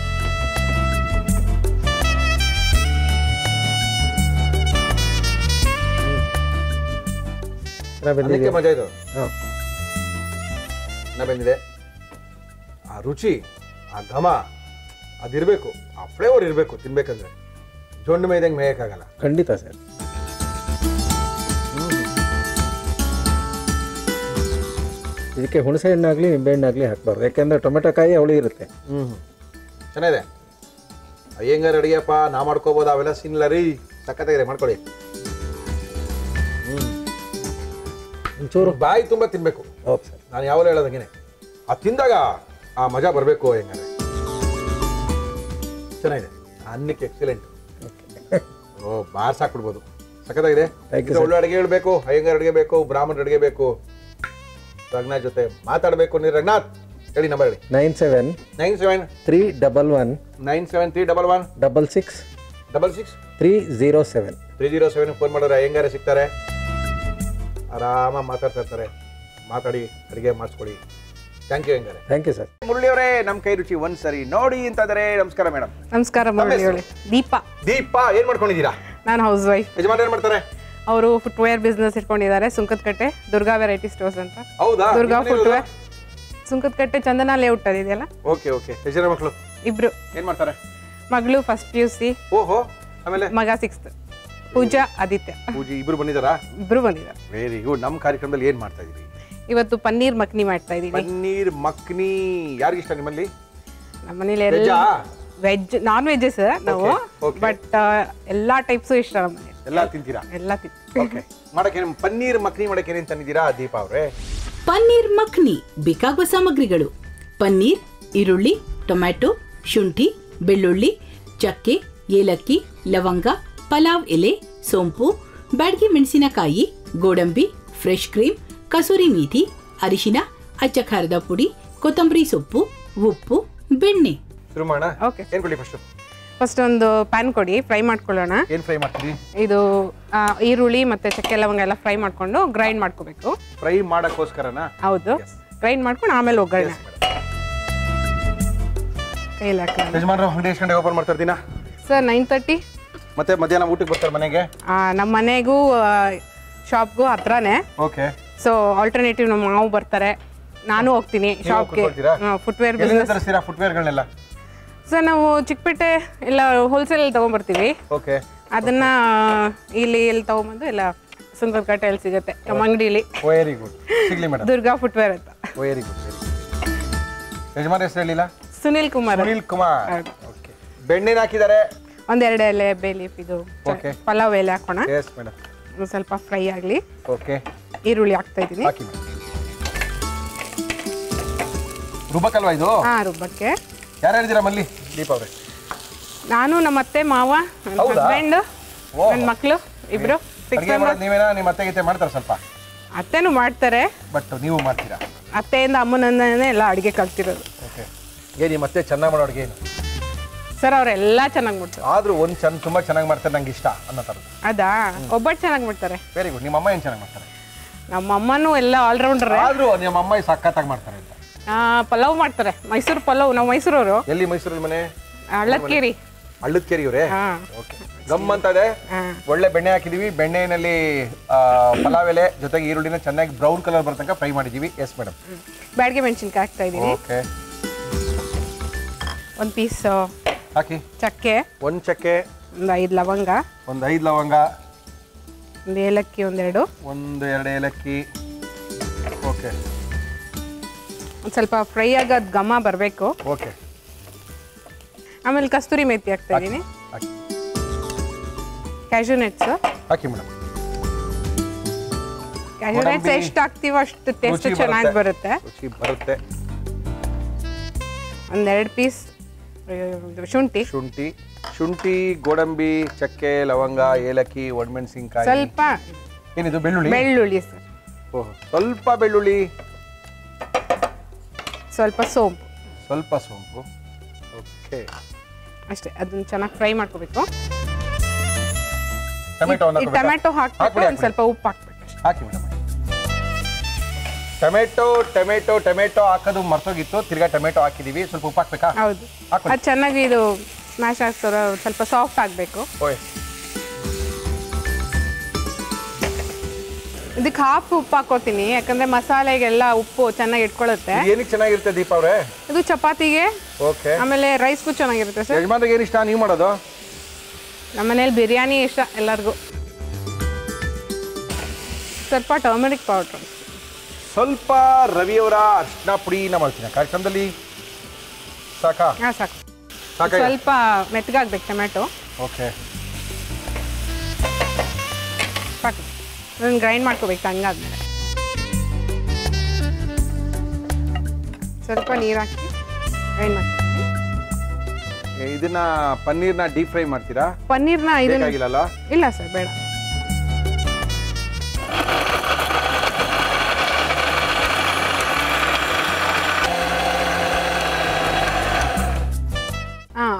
ಅದಕ್ಕೆ ಮಜಾ ಇದು ಹಾಂ ಅನ್ನ ಬಂದಿದೆ ಆ ರುಚಿ ಆ ಘಮ ಅದಿರಬೇಕು ಆ ಫ್ಲೇವರ್ ಇರಬೇಕು ತಿನ್ಬೇಕಂದ್ರೆ ಜೊಂಡು ಮೇಯ್ದಂಗೆ ಮೇಯಕ್ಕಾಗಲ್ಲ ಖಂಡಿತ ಸರ್ ಇದಕ್ಕೆ ಹುಣಸೆ ಹಣ್ಣಾಗಲಿ ನಿಂಬೆ ಹಣ್ಣಾಗಲಿ ಹಾಕಬಾರ್ದು ಯಾಕೆಂದರೆ ಟೊಮೆಟೊ ಕಾಯಿ ಅವಳಿ ಇರುತ್ತೆ ಹ್ಞೂ ಚೆನ್ನಾಗಿದೆ ಅಯ್ಯಂಗಾರ ಅಡಿಗೆಪ್ಪ ನಾ ಮಾಡ್ಕೋಬೋದು ಅವೆಲ್ಲ ಸಿನ್ಲ ರೀ ಸಖತ್ತಾಗಿದೆ ಮಾಡ್ಕೊಳ್ಳಿ ಒಂಚೂರು ಬಾಯಿ ತುಂಬ ತಿನ್ಬೇಕು ಹೌದು ಸರ್ ನಾನು ಯಾವಾಗಲೂ ಹೇಳೋದಂಗೆ ಆ ತಿಂದಾಗ ಆ ಮಜಾ ಬರಬೇಕು ಹೆಂಗಾರೆ ಚೆನ್ನಾಗಿದೆ ಅನ್ನಕ್ಕೆ ಎಕ್ಸಲೆಂಟ್ ಓ ಬಾರ್ ಸಾಕ್ಬಿಡ್ಬೋದು ಸಖತ್ತಾಗಿದೆ Thank you, ಇದು ಒಳ್ಳೆ ಅಡುಗೆ ಹೇಳ್ಬೇಕು ಅಯ್ಯಂಗಾರ್ ಅಡುಗೆ ಬೇಕು ಬ್ರಾಹ್ಮಣರ ಅಡುಗೆ ಬೇಕು ರಂಗನಾಥ್ ಜೊತೆ ಮಾತಾಡಬೇಕು ನೀ ರಂಗನಾಥ್ ಹೇಳಿ ನಂಬರ್ ಹೇಳಿ nine seven nine seven three double one nine seven three double one double six double six three zero seven three zero seven phone ಮಾಡಿದ್ರೆ ಹೆಂಗಾರೆ ಸಿಗ್ತಾರೆ ಆರಾಮಾಗಿ ಮಾತಾಡ್ತಾ ಇರ್ತಾರೆ ಮಾತಾಡಿ ಅಡುಗೆ ಮಾಡಿಸ್ಕೊಡಿ ಥ್ಯಾಂಕ್ ಯು ಹೆಂಗಾರೆ ಥ್ಯಾಂಕ್ ಯು ಸರ್ ಮುರಳಿ ಅವರೇ ನಮ್ಮ ಕೈ ರುಚಿ ಒಂದ್ಸರಿ ನೋಡಿ ಅಂತಂದರೆ ನಮಸ್ಕಾರ ಮೇಡಮ್ ನಮಸ್ಕಾರ ಮುರಳಿ ಅವರೇ ದೀಪ ದೀಪ ಏನ್ ಮಾಡ್ಕೊಂಡಿದ್ದೀರಾ ನಾನು ಹೌಸ್ ವೈಫ್ ಯಜಮಾನ್ ಏನ್ ಮಾಡ್ತಾರೆ ಅವರು ಫುಟ್ವೇರ್ ಬಿಸ್ನೆಸ್ ಇಟ್ಕೊಂಡಿದ್ದಾರೆ ಸುಂಕದಕಟ್ಟೆ ದುರ್ಗಾ ವೆರೈಟಿ ಸ್ಟೋರ್ಸ್ ಅಂತ ಹೌದಾ ದುರ್ಗಾ ಫುಟ್ವೇರ್ ಸುಂಕದಕಟ್ಟೆ ಚಂದನ ಲೇಔಟ್ ಇದೆಯಲ್ಲ ಓಕೆ ಓಕೆ ಯಜನ ಮಕ್ಕಳು ಇಬ್ರು ಏನ್ ಮಾಡ್ತಾರೆ ಮಗಳು ಫಸ್ಟ್ ಪಿ ಯು ಸಿ ಓಹೋ ಆಮೇಲೆ ಮಗ ಸಿಕ್ಸ್ತ್ ಪೂಜಾ ಆದಿತ್ಯ ಪೂಜಿ ಇಬ್ರು ಬಂದಿದ್ದಾರಾ ಇಬ್ರು ಬಂದಿದ್ದಾರೆ ವೆರಿ ಗುಡ್ ನಮ್ಮ ಕಾರ್ಯಕ್ರಮದಲ್ಲಿ ಏನ್ ಮಾಡ್ತಾ ಇದೀರಿ ಇವತ್ತು ಪನ್ನೀರ್ ಮಕ್ನಿ ಮಾಡ್ತಾ ಇದೀವಿ ಪನ್ನೀರ್ ಮಕ್ನಿ ಯಾರಿಗಿಷ್ಟ ನಿಮ್ಮಲ್ಲಿ ನಮ್ಮ ಮನೇಲಿ ವೆಜ್ಜಾ ಎಲ್ಲ ವೆಜ್ ನಾನ್ ವೆಜ್ಜಸ್ ನಾವು okay. ಬಟ್ ಎಲ್ಲಾ ಟೈಪ್ಸು ಇಷ್ಟ ನಮ್ಮ ಮನೇಲಿ ಎಲ್ಲ ತಿಂತೀರಾ ಎಲ್ಲ ತಿಂತೀವಿ ಓಕೆ ಮಾಡಕ್ಕೆ ಪನ್ನೀರ್ ಮಕ್ನಿ ಮಾಡಕ್ಕೆ ಏನೇನ್ ತಂದಿದ್ದೀರಾ ದೀಪ ಅವ್ರೆ ಪನ್ನೀರ್ ಮಖ್ನಿ ಬೇಕಾಗುವ ಸಾಮಗ್ರಿಗಳು ಪನ್ನೀರ್ ಈರುಳ್ಳಿ ಟೊಮ್ಯಾಟೊ ಶುಂಠಿ ಬೆಳ್ಳುಳ್ಳಿ ಚಕ್ಕೆ ಏಲಕ್ಕಿ ಲವಂಗ ಪಲಾವ್ ಎಲೆ ಸೋಂಪು ಬ್ಯಾಡಗಿ ಮೆಣಸಿನಕಾಯಿ ಗೋಡಂಬಿ ಫ್ರೆಶ್ ಕ್ರೀಮ್ ಕಸೂರಿ ಮೀಥಿ ಅರಿಶಿನ ಅಚ್ಚ ಖಾರದ ಪುಡಿ ಕೊತ್ತಂಬರಿ ಸೊಪ್ಪು ಉಪ್ಪು ಬೆಣ್ಣೆ ಶುರು ಮಾಡೋಣ Okay. ಏನ್ ಕೊಡಿ ಫಸ್ಟ್ ಫಸ್ಟ್ ಒಂದು ಪ್ಯಾನ್ ಕೊಡಿ ಫ್ರೈ ಮಾಡ್ಕೊಳ್ಳೋಣ ಏನ್ ಫ್ರೈ ಮಾಡ್ತೀರಿ ಇದು ಆ, ಈರುಳ್ಳಿ ಮತ್ತೆ ಚಕ್ಕೆ ಲವಂಗ ಎಲ್ಲ ಫ್ರೈ ಮಾಡ್ಕೊಂಡು ಗ್ರೈಂಡ್ ಮಾಡ್ಕೋಬೇಕು ಫ್ರೈ ಮಾಡಕ್ಕೋಸ್ಕರನಾ ಹೌದು ಗ್ರೈಂಡ್ ಮಾಡ್ಕೊಂಡು ಆಮೇಲೆ ಒಗ್ಗರಣೆ ಕೈಯಲ್ಲಿ ಹಾಕೋಣ ಯಜಮಾನ್ರು ಅಂಗಡಿ ಎಷ್ಟು ಗಂಟೆಗೆ ಓಪನ್ ಮಾಡ್ತಾ ಇರ್ತೀನ ಸರ್ ನೈನ್ ತರ್ಟಿ ಮತ್ತೆ ಮಧ್ಯಾಹ್ನ ಊಟಕ್ಕೆ ಬರ್ತಾರೆ ಮನೆಗೆ ನಮ್ಮ ಮನೆಗೂ ಶಾಪ್ಗೂ ಹತ್ರನೇ ಓಕೆ ಸೊ ಆಲ್ಟರ್ನೇಟಿವ್ ನಮ್ಮ ಮಾವು ಬರ್ತಾರೆ ನಾನು ಹೋಗ್ತೀನಿ ಶಾಪ್ಗೆ ಹೋಗ್ತೀರಾ? ಫುಟ್ವೇರ್ ಎಲ್ಲಿಂದ ಬಿಸ್ನೆಸ್ ತರಿಸ್ತೀರಾ ಫುಟ್ವೇರ್ಗಳನ್ನೆಲ್ಲ ಸರ್ ನಾವು ಚಿಕ್ಕಪೇಟೆ ಎಲ್ಲ ಹೋಲ್ಸೇಲ್ ತಗೊಂಡ್ಬರ್ತೀವಿ ಓಕೆ ಅದನ್ನ ಇಲ್ಲಿ ಇಲ್ಲಿ ತಗೊಂಬಂದು ಎಲ್ಲ ಸುಂಕದಕಟ್ಟೆಯಲ್ಲಿ ಸಿಗುತ್ತೆ ನಮ್ಮ ಅಂಗಡಿಲಿ ವೆರಿ ಗುಡ್ ಸಿಗ್ಲಿ ಮೇಡಮ್ ದುರ್ಗಾ ಫುಟ್ವೇರ್ ಅಂತ ವೆರಿ ಗುಡ್ ಯಜಮಾನ್ ಹೆಸರು ಹೇಳಿಲ್ಲ ಸುನಿಲ್ ಕುಮಾರ್ ಸುನೀಲ್ ಕುಮಾರ್ ಓಕೆ ಬೆಣ್ಣೆನ ಹಾಕಿದ್ದಾರೆ ಒಂದೆರಡು ಎಲೆ ಬೇ ಲೀಫ್ ಇದು ಚ- Okay. ಪಲಾವ್ ಎಲೆ ಹಾಕೋಣ ಎಸ್ ಮೇಡಮ್ ಒಂದ್ ಸ್ವಲ್ಪ ಫ್ರೈ ಆಗಲಿ ಓಕೆ ಈರುಳ್ಳಿ ಹಾಕ್ತಾ ಇದ್ದೀನಿ ಹಾಕಿ ಮೇಡಮ್ ರುಬ್ಬಕ್ಕಲ್ವಾ ಇದು ಹಾ ರುಬ್ಬಕ್ಕೆ ಯಾರು ಇದ್ದೀರಾ ಮಲ್ಲಿ ದೀಪ ಅವ್ರೆ ನಾನು ನಮ್ಮ ಅತ್ತೆ ಮಾವ ನನ್ನ ಹೌದಾ? ಹಸ್ಬೆಂಡ್ ಓ. ನನ್ನ ಮಕ್ಕಳು ಇಬ್ರು ಸಿಕ್ಸ್ ಅಡುಗೆ ಮಾಡೋದು ನೀವೇನಾ ನಿಮ್ಮ ಅತ್ತೆ ಗೀತೆ ಮಾಡ್ತಾರೆ ಸ್ವಲ್ಪ ಅತ್ತೆನೂ ಮಾಡ್ತಾರೆ ಬಟ್ ನೀವು ಮಾಡ್ತೀರಾ ಅತ್ತೆಯಿಂದ ಅಮ್ಮನಂದನೇ ಎಲ್ಲ ಅಡುಗೆ ಕಲ್ತಿರೋದು ಓಕೆ ಏನು ನಿಮ್ಮ ಅತ್ತೆ ಚೆನ್ನಾಗಿ ಮಾಡೋ ಅಡುಗೆ ಏನು ಸರ್ ಅವರೆಲ್ಲ ಚೆನ್ನಾಗಿ ಮಾಡ್ತಾರೆ ಆದರೂ ಒಂದು ಚೆನ್ನ ತುಂಬ ಚೆನ್ನಾಗಿ ಮಾಡ್ತಾರೆ ನಂಗೆ ಇಷ್ಟ ಅನ್ನೋ ಥರದ್ದು ಅದಾ ಒಬ್ಬಟ್ಟು ಚೆನ್ನಾಗಿ ಮಾಡ್ತಾರೆ ವೆರಿ ಗುಡ್ ನಿಮ್ಮ ಅಮ್ಮ ಏನು ಚೆನ್ನಾಗಿ ಮಾಡ್ತಾರೆ ನಮ್ಮ ಅಮ್ಮನೂ ಎಲ್ಲ ಆಲ್ರೌಂಡ್ರೆ ಆದರೂ ನಿಮ್ಮ ಅಮ್ಮ ಸಖತ್ತಾಗಿ ಮಾಡ್ತಾರೆ ಅಂತ ಪಲಾವ್ ಮಾಡ್ತಾರೆ ಮೈಸೂರು ಪಲಾವ್ ನಾವು ಮೈಸೂರವರು ಎಲ್ಲಿ ಮೈಸೂರಲ್ಲಿ ಮನೆ ಹಳ್ಳಕ್ಕೇರಿ ಹಳ್ಳದ ಕೆರೆ ಇವರೇ ಹಾ ಓಕೆ ಗಮ್ ಅಂತ ಇದೆ ಹಾ ಒಳ್ಳೆ ಬೆಣ್ಣೆ ಹಾಕಿದೀವಿ ಬೆಣ್ಣೆನಲ್ಲಿ ಆ, ಪಲಾವ್ ಎಲೆ ಜೊತೆಗೆ ಈರುಳ್ಳಿನ ಚೆನ್ನಾಗಿ ಬ್ರೌನ್ ಕಲರ್ ಬರೋ ತನಕ ಫ್ರೈ ಮಾಡಿದೀವಿ ಎಸ್ ಮೇಡಮ್ ಬ್ಯಾಡ್ಗೆ ಮೆಣಸಿನ್ಕಾಯಿ ಹಾಕ್ತಾ ಇದ್ದೀನಿ ಓಕೆ ಒಂದು ಪೀಸ್ ಹಾಕಿ ಚಕ್ಕೆ ಒಂದು ಚಕ್ಕೆ ಒಂದು ಐದು ಲವಂಗ ಒಂದು ಐದು ಲವಂಗ ಒಂದು ಏಲಕ್ಕಿ ಒಂದೆರಡು ಒಂದು ಎರಡು ಏಲಕ್ಕಿ ಓಕೆ ಒಂದು ಸ್ವಲ್ಪ ಫ್ರೈ ಆಗೋದು ಘಮ ಬರಬೇಕು ಓಕೆ ಆಮೇಲೆ ಕಸ್ತೂರಿ ಮೆಥಿ ಹಾಕ್ತಾ ಇದ್ದೀನಿ ಹಾಕಿ ಕ್ಯಾಶು ನಟ್ಸ್ ಹಾಕಿ ಮೇಡಮ್ ಕ್ಯಾಶು ನಟ್ಸ್ ಗೋಡಂಬಿ ಎಷ್ಟು ಹಾಕ್ತೀವೋ ಅಷ್ಟು ಟೇಸ್ಟ್ ರುಚಿ ಚೆನ್ನಾಗಿ ಬರುತ್ತೆ. ಬರುತ್ತೆ ರುಚಿ ಬರುತ್ತೆ ಒಂದೆರಡು ಪೀಸ್ ಶುಂಠಿ ಶುಂಠಿ ಶುಂಠಿ ಗೋಡಂಬಿ ಚಕ್ಕೆ ಲವಂಗ ಏಲಕ್ಕಿ ಒಣಮೆಣಸಿನ್ಕಾಯಿ ಸ್ವಲ್ಪ ಏನಿದು ಬೆಳ್ಳುಳ್ಳಿ ಬೆಳ್ಳುಳ್ಳಿ ಸರ್ ಓಹೋ ಸ್ವಲ್ಪ ಬೆಳ್ಳುಳ್ಳಿ ಸ್ವಲ್ಪ ಸೋಂಪು ಸ್ವಲ್ಪ ಸೋಂಪು ಓಕೆ ಅಷ್ಟೇ ಅದನ್ನ ಚೆನ್ನಾಗಿ ಫ್ರೈ ಮಾಡ್ಕೋಬೇಕು ಟೊಮೆಟೊ ಈ ಟೊಮ್ಯಾಟೊ ಹಾಕ್ಬಿಟ್ಟು ಹಾಕ್ಬಿಡಿ, ಒಂದು ಸ್ವಲ್ಪ ಉಪ್ಪು ಹಾಕ್ಬೇಕು ಅಷ್ಟೇ ಹಾಕಿ ಮೇಡಮ್ ಟೊಮೆಟೊ ಟೊಮೆಟೊ ಟೊಮೆಟೊ ಹಾಕೋದು ಮರ್ತೋಗಿತ್ತು ತಿರ್ಗಾ ಟೊಮೆಟೊ ಹಾಕಿದೀವಿ ಸ್ವಲ್ಪ ಉಪ್ಪು ಹಾಕ್ಬೇಕಾ ಹೌದು ಹಾಕೊಳ್ಳಿ. ಅದು ಚೆನ್ನಾಗಿ ಇದು ಸ್ಮ್ಯಾಶ್ ಆಗ್ತಾರ ಸ್ವಲ್ಪ ಸಾಫ್ಟ್ ಆಗಬೇಕು ಓಯ್ ಇದಕ್ಕೆ ಹಾಫ್ ಉಪ್ಪು ಹಾಕೋತೀನಿ ಯಾಕಂದ್ರೆ ಮಸಾಲೆಗೆಲ್ಲ ಉಪ್ಪು ಚೆನ್ನಾಗಿ ಇಟ್ಕೊಳ್ಳುತ್ತೆ ಇದು ಏನಕ್ಕೆ ಚೆನ್ನಾಗಿರುತ್ತೆ ದೀಪ ಅವ್ರೆ ಇದು ಚಪಾತಿಗೆ ಓಕೆ ಆಮೇಲೆ ರೈಸ್ಗೂ ಚೆನ್ನಾಗಿರುತ್ತೆ ಸರ್ ಯಜಮಾನ್ರಿಗೆ ಏನು ಇಷ್ಟ ನೀವು ಮಾಡೋದು ನಮ್ಮ ಮನೇಲಿ ಬಿರಿಯಾನಿ ಇಷ್ಟ ಎಲ್ಲರಿಗೂ ಸ್ವಲ್ಪ ಟರ್ಮರಿಕ್ ಪೌಡ್ರ್ ಸ್ವಲ್ಪ ರವಿಯವರ ಅರ್ಶಿನ ಪುಡಿನ ಮಾಡ್ತೀನಿ ಕಾರ್ಯಕ್ರಮದಲ್ಲಿ ಸಾಕಾ ಹಾಂ ಸಾಕು ಸಾಕಾ ಸ್ವಲ್ಪ ಮೆತ್ತಗಾಗ್ಬೇಕು ಟೊಮೆಟೊ ಓಕೆ ಸಾಕು ಅದನ್ನು ಗ್ರೈಂಡ್ ಮಾಡ್ಕೋಬೇಕು ಹಂಗಾದ್ಮೇಲೆ ಸ್ವಲ್ಪ ನೀರು ಹಾಕಿ ಗ್ರೈಂಡ್ ಮಾಡ್ತೀನಿ ಇದನ್ನ ಪನ್ನೀರ್ನ ಡೀಪ್ ಫ್ರೈ ಮಾಡ್ತೀರಾ ಪನ್ನೀರ್ನ ಇದನ್ನ ಬೇಕಾಗಿಲ್ಲಲ್ಲ ಇಲ್ಲ ಸರ್ ಬೇಡ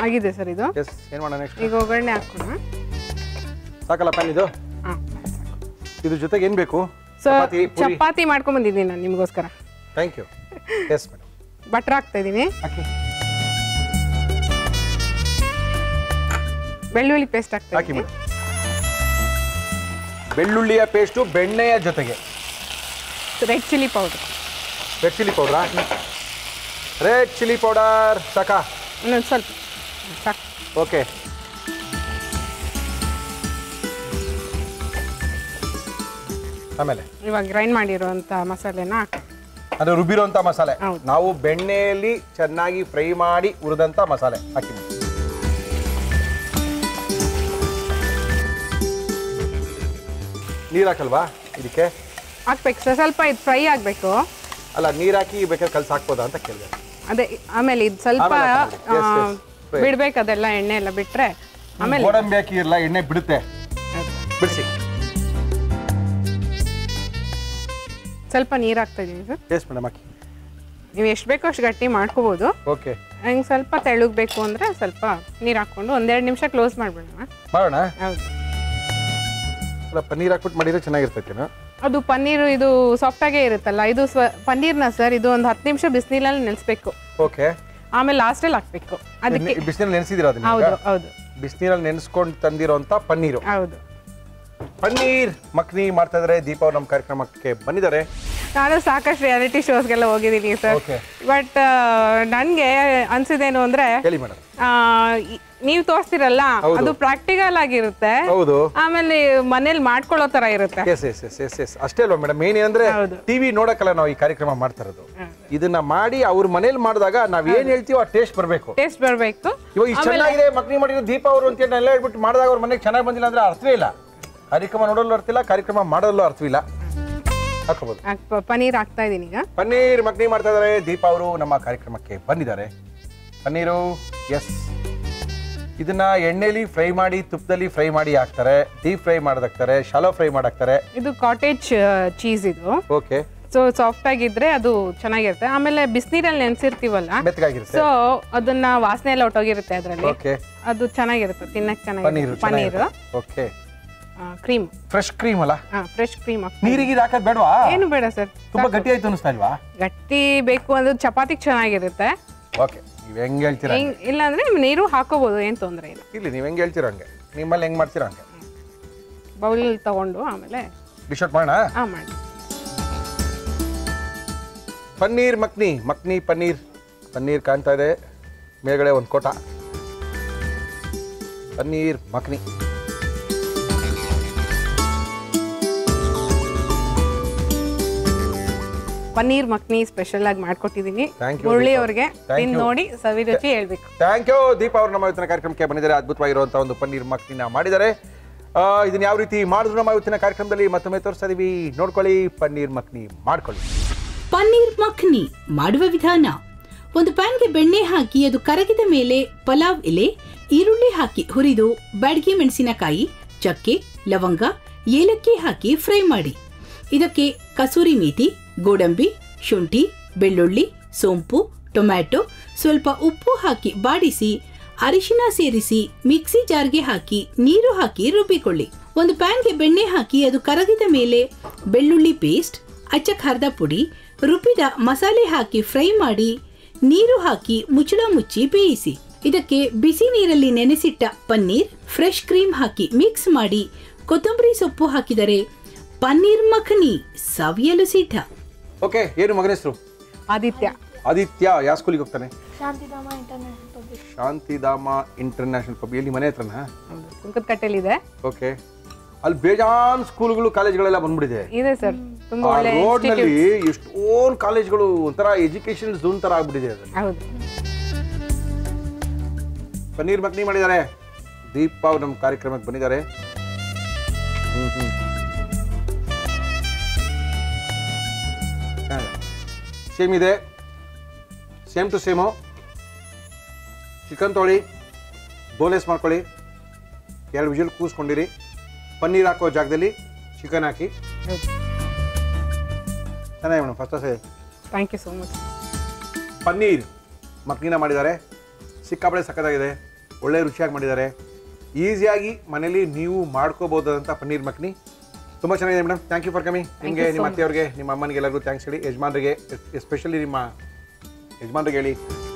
ಆಗಿದೆ ಸರ್ ಇದು ಎಸ್ ಏನು ಮಾಡೋಣ ನೆಕ್ಸ್ಟ್ ಈಗ ಒಗ್ಗರಣೆ ಹಾಕೋಣ ಸಾಕಲ್ಲ ಪ್ಯಾನ್ ಇದು ಹಾಂ ಇದ್ರ ಜೊತೆಗೆ ಏನು ಬೇಕು ಸೊ ಚಪಾತಿ ಪೂರಿ ಚಪಾತಿ ಮಾಡ್ಕೊಂಡ್ ಬಂದಿದ್ದೀನಿ ನಾನು ನಿಮಗೋಸ್ಕರ thank you yes madam butter ಹಾಕ್ತಾ ಇದ್ದೀನಿ ಹಾಕಿ ಬೆಳ್ಳುಳ್ಳಿ ಪೇಸ್ಟ್ ಹಾಕ್ತಾ ಹಾಕಿ ಇದ್ದೀನಿ ಮೇಡಮ್ ಬೆಳ್ಳುಳ್ಳಿಯ ಪೇಸ್ಟು ಬೆಣ್ಣೆಯ ಜೊತೆಗೆ red chilli powder red chilli ಪೌಡ್ರಾ ರೆಡ್ ಚಿಲ್ಲಿ ಪೌಡರ್ ಸಾಕಾ ಇನ್ನೊಂದು ಸ್ವಲ್ಪ ಸಾಕು ಓಕೆ ಆಮೇಲೆ ಇವಾಗ ಗ್ರೈಂಡ್ ಮಾಡಿರುವಂಥ ಮಸಾಲೆನ ಹಾಕಿ ಅದು ರುಬ್ಬಿರುವಂಥ ಮಸಾಲೆ ಹೌದು. ನಾವು ಬೆಣ್ಣೆಯಲ್ಲಿ ಚೆನ್ನಾಗಿ ಫ್ರೈ ಮಾಡಿ ಹುರಿದಂಥ ಮಸಾಲೆ ಹಾಕಿ ಮೇಡಮ್. ನೀರು ಹಾಕಲ್ವಾ ಇದಕ್ಕೆ ಹಾಕ್ಬೇಕು ಸರ್ ಸ್ವಲ್ಪ ಇದು ಫ್ರೈ ಆಗಬೇಕು ಅಲ್ಲ ನೀರು ಹಾಕಿ ಬೇಕಾದ್ರೆ ಕಲ್ಸಿ ಹಾಕ್ಬೋದಾ ಅಂತ ಕೇಳಿದೆ ಅದೇ ಆಮೇಲೆ ಇದು ಸ್ವಲ್ಪ ಆಮೇಲೆ ಹಾಕ್ಬಿಡಿ. Yes, yes. Right. ಬಿಡ್ಬೇಕು ಅದೆಲ್ಲ ಎಣ್ಣೆ ಎಲ್ಲ ಬಿಟ್ರೆ ಆಮೇಲೆ ಗೋಡಂಬಿ ಹಾಕಿ ಇರಲ್ಲ ಎಣ್ಣೆ ಬಿಡುತ್ತೆ ಬಿಡಿಸಿ ಸ್ವಲ್ಪ ನೀರು ಹಾಕ್ತಾ ಇದ್ದೀನಿ ಸರ್ ಎಸ್ ಮೇಡಮ್ ಹಾಕಿ ನೀವು ಎಷ್ಟು ಬೇಕೋ ಅಷ್ಟು ಗಟ್ಟಿ ಮಾಡ್ಕೋಬೋದು ಓಕೆ ಹಂಗೆ ಸ್ವಲ್ಪ ತೆಳುಗಬೇಕು ಅಂದರೆ ಸ್ವಲ್ಪ ನೀರು ಹಾಕ್ಕೊಂಡು ಒಂದೆರಡು ನಿಮಿಷ ಕ್ಲೋಸ್ ಮಾಡಿಬಿಡೋಣ ಮಾಡೋಣ ಹೌದು ಅಲ್ಲ ಪನ್ನೀರ್ ಹಾಕ್ಬಿಟ್ಟು ಮಾಡಿದ್ರೆ ಚೆನ್ನಾಗಿರ್ತೈತೇನೋ ಅದು ಪನ್ನೀರು ಇದು ಸಾಫ್ಟಾಗೇ ಇರುತ್ತಲ್ಲ ಇದು ಸ್ವ ಪನ್ನೀರ್ನ ಸರ್ ಇದು ಒಂದು ಹತ್ತು ನಿಮಿಷ ಬಿಸಿನೀರಲ್ಲಿ ನೆನೆಸ್ಬೇಕು ಓಕೆ ಆಮೇಲೆ ಲಾಸ್ಟಲ್ಲಿ ಹಾಕ್ಬೇಕು ಅದಕ್ಕೆ ಬಿಸಿನೀರಲ್ಲಿ ನೆನೆಸಿದಿರ ಅದನ್ನ ಹೌದು ಹೌದು ಬಿಸಿನೀರಲ್ಲಿ ನೆನೆಸ್ಕೊಂಡು ತಂದಿರೋಂಥ ಪನ್ನೀರು ಹೌದು ಪನ್ನೀರ್ ಮಕ್ನಿ ಮಾಡ್ತಾ ಇದಾರೆ ದೀಪ ಅವ್ರು ನಮ್ಮ ಕಾರ್ಯಕ್ರಮಕ್ಕೆ ಬಂದಿದ್ದಾರೆ ನಾನು ಸಾಕಷ್ಟು ರಿಯಾಲಿಟಿ ಶೋಸ್ಗೆಲ್ಲ ಹೋಗಿದ್ದೀನಿ ಸರ್ Okay. ಬಟ್ ನನಗೆ ಅನ್ಸಿದೇನು ಅಂದರೆ ಹೇಳಿ ಮೇಡಮ್ ನೀವು ತೋರಿಸ್ತಿರಲ್ಲ ಅದು ಪ್ರಾಕ್ಟಿಕಲ್ ಆಗಿರುತ್ತೆ ಹೌದು ಆಮೇಲೆ ಮನೇಲಿ ಮಾಡ್ಕೊಳ್ಳೋ ಥರ ಇರುತ್ತೆ yes yes yes yes yes ಅಷ್ಟೇ ಅಲ್ವಾ ಮೇಡಮ್ ಏನ್ ಏನಂದ್ರೆ ಹೌದು. ಟಿವಿ ನೋಡಕ್ಕಲ್ಲ ನಾವು ಈ ಕಾರ್ಯಕ್ರಮ ಮಾಡ್ತಾ ಇರೋದು ಇದನ್ನ ಮಾಡಿ ಅವ್ರ ಮನೇಲಿ ಮಾಡಿದಾಗ ನಾವ್ ಏನ್ ಹೇಳ್ತೀವೋ ಆ ಟೇಸ್ಟ್ ಬರಬೇಕು ಟೇಸ್ಟ್ ಬರಬೇಕು ಇವಾಗ ಇಷ್ಟು ಚೆನ್ನಾಗಿದೆ ಮಕ್ನಿ ಮಾಡಿರೋ ದೀಪ ಅವರು ಅಂತ ಹೇಳಿ ಎಲ್ಲ ಹೇಳ್ಬಿಟ್ಟು ಮಾಡಿದಾಗ ಅವ್ರ ಮನೆಗೆ ಚೆನ್ನಾಗಿ ಬಂದಿಲ್ಲ ಅಂದ್ರೆ ಅರ್ಥವೇ ಇಲ್ಲ ಕಾರ್ಯಕ್ರಮ ನೋಡಲು ಅರ್ಥವಿಲ್ಲ ಕಾರ್ಯಕ್ರಮ ಮಾಡಲು ಅರ್ಥವಿಲ್ಲ ಹಾಕೋಬಹುದು ಪನ್ನೀರ್ ಹಾಕ್ತಾ ಇದ್ದೀನಿ ಈಗ ಪನ್ನೀರ್ ಮಕ್ನಿ ಮಾಡ್ತಾ ಇದಾರೆ ದೀಪ ಅವರು ನಮ್ಮ ಕಾರ್ಯಕ್ರಮಕ್ಕೆ ಬಂದಿದ್ದಾರೆ ಪನ್ನೀರು ಎಸ್ ಇದನ್ನ ಎಣ್ಣೆಲಿ ಫ್ರೈ ಮಾಡಿ ತುಪ್ಪದಲ್ಲಿ ಫ್ರೈ ಮಾಡಿ ಹಾಕ್ತಾರೆ ಡೀಪ್ ಫ್ರೈ ಮಾಡದಾಕ್ತಾರೆ ಶಾಲೋ ಫ್ರೈ ಮಾಡಾಕ್ತಾರೆ ಇದು ಕಾಟೇಜ್ ಚೀಸ್ ಇದು ಓಕೆ ಸೊ ಸಾಫ್ಟ್ ಆಗಿದ್ರೆ ಅದು ಚೆನ್ನಾಗಿರುತ್ತೆ ಆಮೇಲೆ ಬಿಸಿನೀರಲ್ಲಿ ನೆನೆಸಿರ್ತೀವಲ್ಲ ಮೆತ್ತಗಾಗಿರುತ್ತೆ ಸೊ ಅದನ್ನ ವಾಸನೆ ಎಲ್ಲ ಹೊಟ್ಟೋಗಿರುತ್ತೆ ಅದರಲ್ಲಿ ಓಕೆ ಅದು ಚೆನ್ನಾಗಿರುತ್ತೆ ತಿನ್ನಕ್ ಪನ್ನೀರು ಚೆನ್ನಾಗಿರುತ್ತೆ paneer okay cream fresh cream ಅಲ್ಲ ಹಾ ಫ್ರೆಶ್ ಕ್ರೀಮ್ ನೀರಿಗೆ ಇದು ಹಾಕೋದು ಬೇಡವಾ ಏನು ಬೇಡ ಸರ್ ತುಂಬಾ ಗಟ್ಟಿ ಆಯ್ತು ಅನಿಸ್ತಾ ಇಲ್ವಾ ಗಟ್ಟಿ ಬೇಕು ಅಂದ್ರೆ ಚಪಾತಿಗೆ ಚೆನ್ನಾಗಿರುತ್ತೆ ಓಕೆ ನೀವು ಹೆಂಗ್ ಹೇಳ್ತೀರಾ ಹೆಂಗ್ ಇಲ್ಲಾಂದ್ರೆ ನೀರು ಹಾಕೋಬಹುದು ಏನ್ ತೊಂದರೆ ಇಲ್ಲ ಇಲ್ಲಿ ನೀವು ಹೆಂಗ್ ಹೇಳ್ತೀರಾ ಹಂಗೆ ನಿಮ್ಮಲ್ಲಿ ಹೆಂಗ್ ಮಾಡ್ತೀರಾ ಹಂಗೆ ಬೌಲ್ ತಗೊಂಡು ಆಮೇಲೆ ಡಿಶ್ ಔಟ್ ಮಾಡೋಣ ಹಾ ಮಾಡಿ ಪನ್ನೀರ್ ಮಕ್ನಿ ಮಕ್ನಿ ಪನ್ನೀರ್ ಪನ್ನೀರ್ ಕಾಣ್ತಾ ಇದೆ ಮೇಲ್ಗಡೆ ಒಂದು ಕೋಟ ಪನ್ನೀರ್ ಮಕ್ನಿ ಪನ್ನೀರ್ ಮಕ್ನಿ ಸ್ಪೆಷಲ್ ಆಗಿ ಮಾಡ್ಕೊಟ್ಟಿದೀನಿ Thank you, ಮುರಳಿ ದೀಪಾ. ಅವ್ರಿಗೆ Thank ತಿಂದು you. ನೋಡಿ ಸವಿ ರುಚಿ ಹೇಳ್ಬೇಕು ಥ್ಯಾಂಕ್ ಯು ದೀಪ ಅವರು ನಮ್ಮ ಇವತ್ತಿನ ಕಾರ್ಯಕ್ರಮಕ್ಕೆ ಬಂದಿದ್ದಾರೆ ಅದ್ಭುತವಾಗಿರುವಂಥ ಒಂದು ಪನ್ನೀರ್ ಮಕ್ನಿನ ಮಾಡಿದ್ದಾರೆ ಆ, ಇದನ್ನ ಯಾವ ರೀತಿ ಮಾಡಿದ್ರು ನಮ್ಮ ಇವತ್ತಿನ ಕಾರ್ಯಕ್ರಮದಲ್ಲಿ ಮತ್ತೊಮ್ಮೆ ತೋರಿಸ್ತಾ ಇದೀವಿ ನೋಡ್ಕೊಳ್ಳಿ ಪನ್ನೀರ್ ಮಕ್ನಿ ಮಾಡ್ಕೊಳ್ಳಿ ಪನ್ನೀರ್ ಮಖ್ನಿ ಮಾಡುವ ವಿಧಾನ ಒಂದು ಪ್ಯಾನ್ಗೆ ಬೆಣ್ಣೆ ಹಾಕಿ ಅದು ಕರಗಿದ ಮೇಲೆ ಪಲಾವ್ ಎಲೆ ಈರುಳ್ಳಿ ಹಾಕಿ ಹುರಿದು ಬ್ಯಾಡಗಿ ಮೆಣಸಿನಕಾಯಿ ಚಕ್ಕೆ ಲವಂಗ ಏಲಕ್ಕಿ ಹಾಕಿ ಫ್ರೈ ಮಾಡಿ ಇದಕ್ಕೆ ಕಸೂರಿ ಮೇಥಿ ಗೋಡಂಬಿ ಶುಂಠಿ ಬೆಳ್ಳುಳ್ಳಿ ಸೋಂಪು ಟೊಮ್ಯಾಟೊ ಸ್ವಲ್ಪ ಉಪ್ಪು ಹಾಕಿ ಬಾಡಿಸಿ ಅರಿಶಿನ ಸೇರಿಸಿ ಮಿಕ್ಸಿ ಜಾರ್ಗೆ ಹಾಕಿ ನೀರು ಹಾಕಿ ರುಬ್ಬಿಕೊಳ್ಳಿ ಒಂದು ಪ್ಯಾನ್ಗೆ ಬೆಣ್ಣೆ ಹಾಕಿ ಅದು ಕರಗಿದ ಮೇಲೆ ಬೆಳ್ಳುಳ್ಳಿ ಪೇಸ್ಟ್ ಅಚ್ಚ ಖಾರದ ಪುಡಿ ರುಬ್ಬಿದ ಮಸಾಲೆ ಹಾಕಿ ಫ್ರೈ ಮಾಡಿ ನೀರು ಹಾಕಿ ಮುಚ್ಚಳ ಮುಚ್ಚಿ ಬೇಯಿಸಿ ಇದಕ್ಕೆ ಬಿಸಿ ನೀರಲ್ಲಿ ನೆನೆಸಿಟ್ಟ ಪನ್ನೀರ್ ಫ್ರೆಶ್ ಕ್ರೀಮ್ ಹಾಕಿ ಮಿಕ್ಸ್ ಮಾಡಿ ಕೊತ್ತಂಬರಿ ಸೊಪ್ಪು ಹಾಕಿದರೆ ಪನ್ನೀರ್ ಮಖನಿ ಸವಿಯಲು ಸಿದ್ಧ ಓಕೆ ಏನು ಮಗನ ಹೆಸರು ಆದಿತ್ಯ ಆದಿತ್ಯ ಯಾವ ಸ್ಕೂಲಿಗೆ ಹೋಗ್ತಾನೆ Shantidhama international public Shantidhama international ಪಬ್ ಎಲ್ಲಿ ಮನೆ ಹತ್ರನಾ ಕುಂಕದ ಕಟ್ಟೆಲಿದೆ ಓಕೆ ಅಲ್ಲಿ ಬೇಜಾನ್ ಸ್ಕೂಲ್ಗಳು ಕಾಲೇಜ್ಗಳೆಲ್ಲ ಬಂದ್ಬಿಟ್ಟಿದೆ ಇದೆ ಸರ್ ತುಂಬಾ ಆ ಒಳ್ಳೆ ರೋಡ್ ನಲ್ಲಿ institute. ಎಷ್ಟೊಂದು ಕಾಲೇಜ್ಗಳು ಒಂಥರ ಎಜುಕೇಶನ್ ಝೋನ್ ತರ ಆಗ್ಬಿಟ್ಟಿದೆ ಅದು ಹೌದು ಪನ್ನೀರ್ ಮಕ್ನಿ ಮಾಡಿದ್ದಾರೆ ದೀಪ ಅವ್ರು ನಮ್ಮ ಕಾರ್ಯಕ್ರಮಕ್ಕೆ ಬಂದಿದ್ದಾರೆ ಹ್ಮ್, ಹ್ಮ್. ಸೇಮ್ ಇದೆ ಸೇಮ್ ಟು ಸೇಮು ಚಿಕನ್ ತೊಳಿ ಬೋಲೆಸ್ ಮಾಡ್ಕೊಳ್ಳಿ ಎರಡು ವಿಜಿಲ್ ಕೂಸ್ಕೊಂಡಿರಿ ಪನ್ನೀರ್ ಹಾಕೋ ಜಾಗದಲ್ಲಿ ಚಿಕನ್ ಹಾಕಿ ಹೌದು ಚೆನ್ನಾಗಿ madam first say thank you so much paneer ಮಕ್ನಿನ ಮಾಡಿದ್ದಾರೆ ಸಿಕ್ಕಾಪಡೆ ಸಕ್ಕತ್ತಾಗಿದೆ ಒಳ್ಳೆ ರುಚಿಯಾಗಿ ಮಾಡಿದ್ದಾರೆ ಈಸಿಯಾಗಿ ಮನೇಲಿ ನೀವು ಮಾಡ್ಕೋಬಹುದಾದಂಥ ಪನ್ನೀರ್ ಮಕ್ನಿ ತುಂಬ ಚೆನ್ನಾಗಿದೆ madam thank you for coming ನಿಮಗೆ ನಿಮ್ಮ ಅತ್ತೆಯವ್ರಿಗೆ ನಿಮ್ಮ ಅಮ್ಮನಿಗೆ ಎಲ್ಲರಿಗೂ ಥ್ಯಾಂಕ್ಸ್ ಹೇಳಿ ಯಜಮಾನ್ರಿಗೆ ಎಸ್ಪೆಷಲಿ ನಿಮ್ಮ ಯಜಮಾನ್ರಿಗೆ ಹೇಳಿ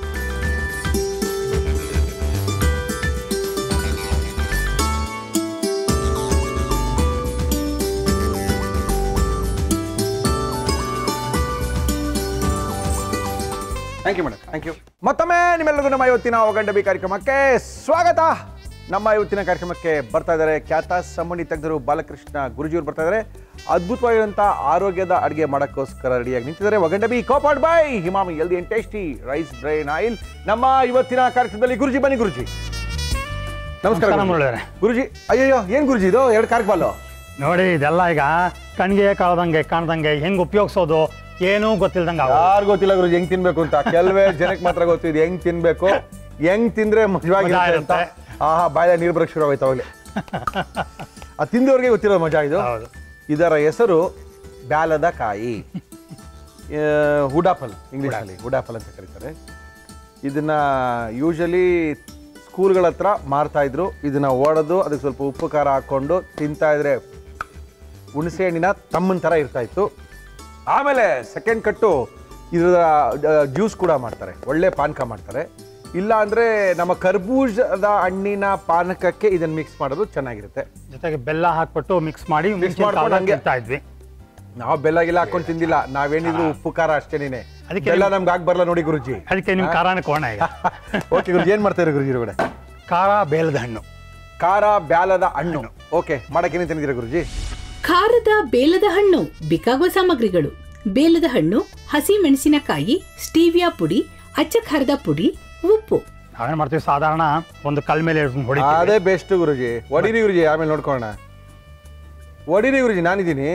thank you madam thank you ಮತ್ತೊಮ್ಮೆ ನಿಮ್ಮೆಲ್ಲರಿಗೂ ನಮ್ಮ ಇವತ್ತಿನ ಒಗಂಡ ಬಿ ಕಾರ್ಯಕ್ರಮಕ್ಕೆ ಸ್ವಾಗತ ನಮ್ಮ ಇವತ್ತಿನ ಕಾರ್ಯಕ್ರಮಕ್ಕೆ ಬರ್ತಾ ಇದ್ದಾರೆ ಖ್ಯಾತ ಸಂಬಂಧಿ ತಜ್ಞರು ಬಾಲಕೃಷ್ಣ ಗುರುಜಿಯವರು ಬರ್ತಾ ಇದ್ದಾರೆ ಅದ್ಭುತವಾಗಿರುವಂಥ ಆರೋಗ್ಯದ ಅಡುಗೆ ಮಾಡೋಕ್ಕೋಸ್ಕರ ರೆಡಿಯಾಗಿ ನಿಂತಿದ್ದಾರೆ ಒಗಂಡ ಬಿ ಕೋಪಾಡ್ by Emami healthy and tasty rice bran oil ನಮ್ಮ ಇವತ್ತಿನ ಕಾರ್ಯಕ್ರಮದಲ್ಲಿ ಗುರುಜಿ ಬನ್ನಿ ಗುರುಜಿ ನಮಸ್ಕಾರ ನಮಸ್ಕಾರ ಗುರೂಜಿ. ಮುರಳೀಧರೆ. ಗುರುಜಿ ಅಯ್ಯಯ್ಯೋ ಏನ್ ಗುರುಜಿ ಇದು ಎರಡು ಕಾರ್ಕ್ ಬಾಲು ನೋಡಿ ಇದೆಲ್ಲ ಈಗ ಕಣ್ಗೆ ಕಾಳ್ದಂಗೆ ಕಾಣ್ದಂಗೆ ಹೆಂಗ್ ಉಪಯೋಗಿಸೋದು ಏನೂ ಗೊತ್ತಿಲ್ದಂಗೆ ಆಗೋದು. ಯಾರು ಗೊತ್ತಿಲ್ಲ ಗುರುಜಿ ಹೆಂಗ್ ತಿನ್ಬೇಕು ಅಂತ ಕೆಲವೇ ಜನಕ್ಕೆ ಮಾತ್ರ ಗೊತ್ತಿದೆ ಹೆಂಗ್ ತಿನ್ಬೇಕು ಹೆಂಗ್ ತಿಂದ್ರೆ ಮಜವಾಗಿರುತ್ತೆ ಅಂತ ಮಜಾ ಆಹಾ ಬಾಯ ನೀರು ಬರಕ್ ಶುರು ಆಗೋಯ್ತು ಅವಾಗಲೇ ಆ ತಿಂದವ್ರಿಗೆ ಗೊತ್ತಿರೋ ಮಜಾ ಇದು ಹೌದು ಇದರ ಹೆಸರು ಬ್ಯಾಲದ ಕಾಯಿ ಹುಡಾಫಲ್ ಇಂಗ್ಲೀಷಲ್ಲಿ ಹುಡಾಫಲ್ ಅಂತ ಕರೀತಾರೆ ಇದನ್ನ ಯೂಶಲಿ ಸ್ಕೂಲ್ಗಳ ಹತ್ರ ಮಾರ್ತಾ ಇದ್ರು ಇದನ್ನ ಓಡೋದು ಅದಕ್ಕೆ ಸ್ವಲ್ಪ ಉಪ್ಪು ಖಾರ ಹಾಕೊಂಡು ತಿಂತಾ ಇದ್ರೆ ಹುಣಸೆ ಹಣ್ಣಿನ ತಮ್ಮನ ಥರ ಇರ್ತಾ ಇತ್ತು ಆಮೇಲೆ ಸೆಕೆಂಡ್ ಕಟ್ಟು ಇದರ ಜ್ಯೂಸ್ ಕೂಡ ಮಾಡ್ತಾರೆ ಒಳ್ಳೆ ಪಾನಕ ಮಾಡ್ತಾರೆ ಇಲ್ಲ ಅಂದ್ರೆ ನಮ್ಮ ಕರ್ಬೂಜದ ಹಣ್ಣಿನ ಪಾನಕಕ್ಕೆ ಇದನ್ನ ಮಿಕ್ಸ್ ಮಾಡೋದು ಚೆನ್ನಾಗಿರುತ್ತೆ ಜೊತೆಗೆ ಬೆಲ್ಲ ಹಾಕ್ಬಿಟ್ಟು ಮಿಕ್ಸ್ ಮಾಡಿ ಮುಂಚಿನ ಮಾಡ್ಕೊಂಡು ಕಾಲದಲ್ಲಿ ಹಂಗೆ. ತಿಂತಾ ಇದ್ವಿ ನಾವು ಬೆಲ್ಲ ಗಿಲ್ಲ ಹಾಕೊಂಡು ತಿಂದಿಲ್ಲ ನಾವೇನಿದ್ರು ಉಪ್ಪು ಖಾರ ಅಷ್ಟೇನೇನೆ ಅದಕ್ಕೆ ಬೆಲ್ಲ ನಮ್ಗೆ ಆಗ್ ಬರಲ್ಲ ನೋಡಿ ಗುರುಜಿ ಅದಕ್ಕೆ ನಿಮ್ ಖಾರಾನ ಕೋಣ ಈಗ ಓಕೆ ಗುರುಜಿ ಏನ್ ಮಾಡ್ತಾರೆ ಗುರುಜಿ ಹೊರಗಡೆ ಖಾರ ಬೇಲದ ಹಣ್ಣು ಖಾರ ಬ್ಯಾಲದ ಹಣ್ಣು ಓಕೆ ಮಾಡಕ್ಕೆ ಏನೇನು ತಿಂದಿದ್ದೀರಾ ಗುರುಜಿ ಖಾರದ ಬೇಲದ ಹಣ್ಣು ಬೇಕಾಗುವ ಸಾಮಗ್ರಿಗಳು ಬೇಲದ ಹಣ್ಣು ಹಸಿ ಮೆಣಸಿನಕಾಯಿ ಸ್ಟೀವಿಯಾ ಪುಡಿ ಅಚ್ಚ ಖಾರದ ಪುಡಿ ಉಪ್ಪು ನಾವೇನ್ ಮಾಡ್ತೀವಿ ಸಾಧಾರಣ ಒಂದು ಕಲ್ ಮೇಲೆ ಹಿಡ್ಕೊಂಡು ಹೊಡಿತೀವಿ ಅದೇ ಬೆಸ್ಟ್ ಗುರುಜಿ ಒಡಿರಿ ಗುರುಜಿ ಆಮೇಲೆ ನೋಡ್ಕೊಳ್ಳೋಣ ಒಡಿರಿ ಗುರುಜಿ ನಾನಿದ್ದೀನಿ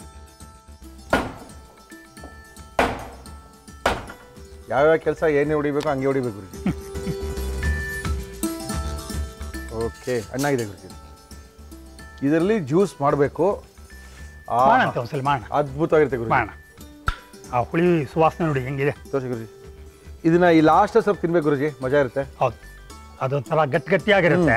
ಯಾವ್ಯಾವ ಕೆಲಸ ಏನೇ ಹೊಡಿಬೇಕು ಹಂಗೆ ಹೊಡಿಬೇಕು ಗುರುಜಿ ಓಕೆ ಹಣ್ಣಾಗಿದೆ ಗುರುಜಿ ಇದರಲ್ಲಿ ಜ್ಯೂಸ್ ಮಾಡಬೇಕು ಮಾಡೋಣ ಒಂದ್ಸಲ ಮಾಡೋಣ ಅದ್ಭುತವಾಗಿರುತ್ತೆ ಗುರುಜಿ ಮಾಡೋಣ ಆ ಹುಳಿ ಸುವಾಸನೆ ನೋಡಿ ಹೆಂಗಿದೆ ತೋರಿಸಿ ಗುರುಜಿ ಇದನ್ನ ಈ ಲಾಸ್ಟ್ ಸ್ವಲ್ಪ ತಿನ್ಬೇಕು ಗುರುಜಿ ಮಜಾ ಇರುತ್ತೆ ಹೌದು ಅದೊಂಥರ ಗಟ್ಟಿ ಗಟ್ಟಿಯಾಗಿರುತ್ತೆ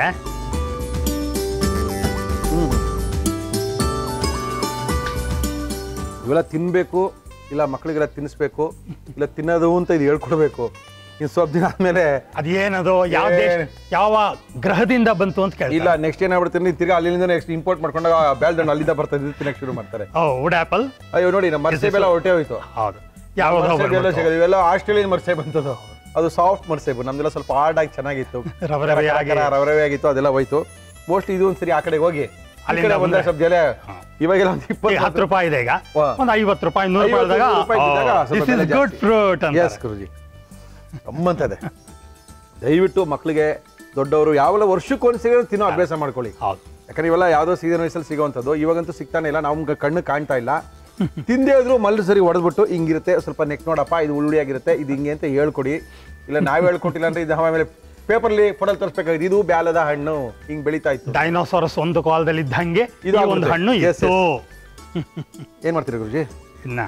ಇವೆಲ್ಲ ತಿನ್ಬೇಕು ಇಲ್ಲ ಮಕ್ಕಳಿಗೆಲ್ಲ ತಿನ್ನಿಸ್ಬೇಕು ಇಲ್ಲ ತಿನ್ನೋದು ಅಂತ ಇದು ಹೇಳ್ಕೊಡ್ಬೇಕು ಇನ್ನು ಸ್ವಲ್ಪ ದಿನ ಆದ್ಮೇಲೆ ಅದೇನದು ಯಾವ ದೇಶ ಏನ್- ಯಾವ ಗ್ರಹದಿಂದ ಬಂತು ಅಂತ ಕೇಳಿ ಇಲ್ಲ ನೆಕ್ಸ್ಟ್ ಏನಾಗ್ಬಿಡ್ತೀನಿ ತಿರ್ಗಿ ಅಲ್ಲಿಂದ ನೆಕ್ಸ್ಟ್ ಇಂಪೋರ್ಟ್ ಮಾಡ್ಕೊಂಡಾಗ ಬ್ಯಾಲ್ದಣ್ಣು ಅಲ್ಲಿಂದ ಬರ್ತಾ ಇದ್ದು ತಿನ್ನಕ್ಕೆ ಶುರು ಮಾಡ್ತಾರೆ ಓ ವುಡ್ ಆಪಲ್ ಅಯ್ಯೋ ನೋಡಿ ನಮ್ಮ ಮರ್ಸೆ ಬೆಲ್ಲ ಹೊಟ್ಟೆ ಹೋಯ್ತು ಹೌದು ಯಾವಾಗ ಮರ್ಸೆ ಬೆಲ್ಲ ಸಿಗೋದು ಇವೆಲ್ಲ ಆಸ್ಟ್ರೇಲಿಯನ್ ಮರ್ಸೆ ಬಂತದು ಅದು ಸಾಫ್ಟ್ ಮರ್ಸೆಬು ನಮ್ದೆಲ್ಲ ಸ್ವಲ್ಪ ಹಾರ್ಡ್ ಆಗಿ ಚೆನ್ನಾಗಿತ್ತು ರವೆ ರವೆ ಆಗಿ. ಕರ ಕರ ರವೆ ರವೆ ಆಗಿತ್ತು ಅದೆಲ್ಲ ಹೋಯ್ತು ಮೋಸ್ಟ್ಲಿ ಇದು ಒಂದ್ಸರಿ ಆ ಕಡೆಗೆ ಹೋಗಿ ಈ ಅಲ್ಲಿಂದ ಕಡೆ ಬಂದ್ರೆ ಬಂದ್ರೆ- ಸ್ವಲ್ಪ ಜನ ಇವಾಗೆಲ್ಲ ಒಂದು ಈಗ ಇಪ್ಪತ್ತು ಹತ್ತು ರೂಪಾಯಿ ಇದೆ ಈಗ ವಾ. ಒಂದು ಐವತ್ತು ರೂಪಾಯಿ ನೂರು ಐವತ್ತು ರೂಪಾಯಿ ರೂಪಾಯಿ ಇದ್ದಾಗ ಸ್ವಲ್ಪ ದಿಸ್ ಬೆಲೆ ಇಸ್ ಗುಡ್ ಜಾಸ್ತಿ. ಫ್ರೂಟ್ ಅಂತ ಎಸ್ ಗುರುಜಿ ಗಮ್ಮಂತದೆ ದಯವಿಟ್ಟು ಮಕ್ಕಳಿಗೆ ದೊಡ್ಡವರು ಯಾವೆಲ್ಲ ವರ್ಷಕ್ಕೊಂದ್ಸರಿ ತಿನ್ನೋ ಅಭ್ಯಾಸ ಮಾಡ್ಕೊಳ್ಳಿ ಹೌದು ಯಾಕಂದ್ರೆ ಇವೆಲ್ಲ ಯಾವುದೋ ಸೀಸನ್ ವಯಸ್ಸಲ್ಲಿ ಸಿಗೋವಂಥದ್ದು ಇವಾಗಂತೂ ಸಿಗ್ತಾನೆ ಇಲ್ಲ ನಮ್ಗೆ ಕಣ್ಣು ಕಾಣ್ತಾ ಇಲ್ಲ ತಿಂದೇ ಇದ್ರು ಮಲ್ಲು ಸರಿ ಹೊಡೆದ್ಬಿಟ್ಟು ಹಿಂಗಿರುತ್ತೆ ಸ್ವಲ್ಪ ನೆಕ್ ನೋಡಪ್ಪ ಇದು ಉಳ್ಳಿಯಾಗಿರುತ್ತೆ ಇದು ಹಿಂಗೆ ಅಂತ ಹೇಳ್ಕೊಡಿ ಇಲ್ಲ ನಾವ್ ಹೇಳ್ಕೊಟ್ಟಿಲ್ಲ ಅಂದ್ರೆ ಇದು ಆಮೇಲೆ ಪೇಪರ್ಲಿ ಫೋಟಲ್ ತೋರಿಸ್ಬೇಕಾಗಿದೆ ಇದು ಬ್ಯಾಲದ ಹಣ್ಣು ಹಿಂಗ್ ಬೆಳೀತಾ ಇತ್ತು ಡೈನೋಸಾರಸ್ ಒಂದು ಕಾಲದಲ್ಲಿ ಇದ್ದಂಗೆ ಇದು ಈ ಒಂದು ಆಗ್ಬಿಡುತ್ತೆ. ಹಣ್ಣು Yes, ಇತ್ತು ಏನ್ ಮಾಡ್ತೀರಿ ಗುರುಜಿ ಇನ್ನ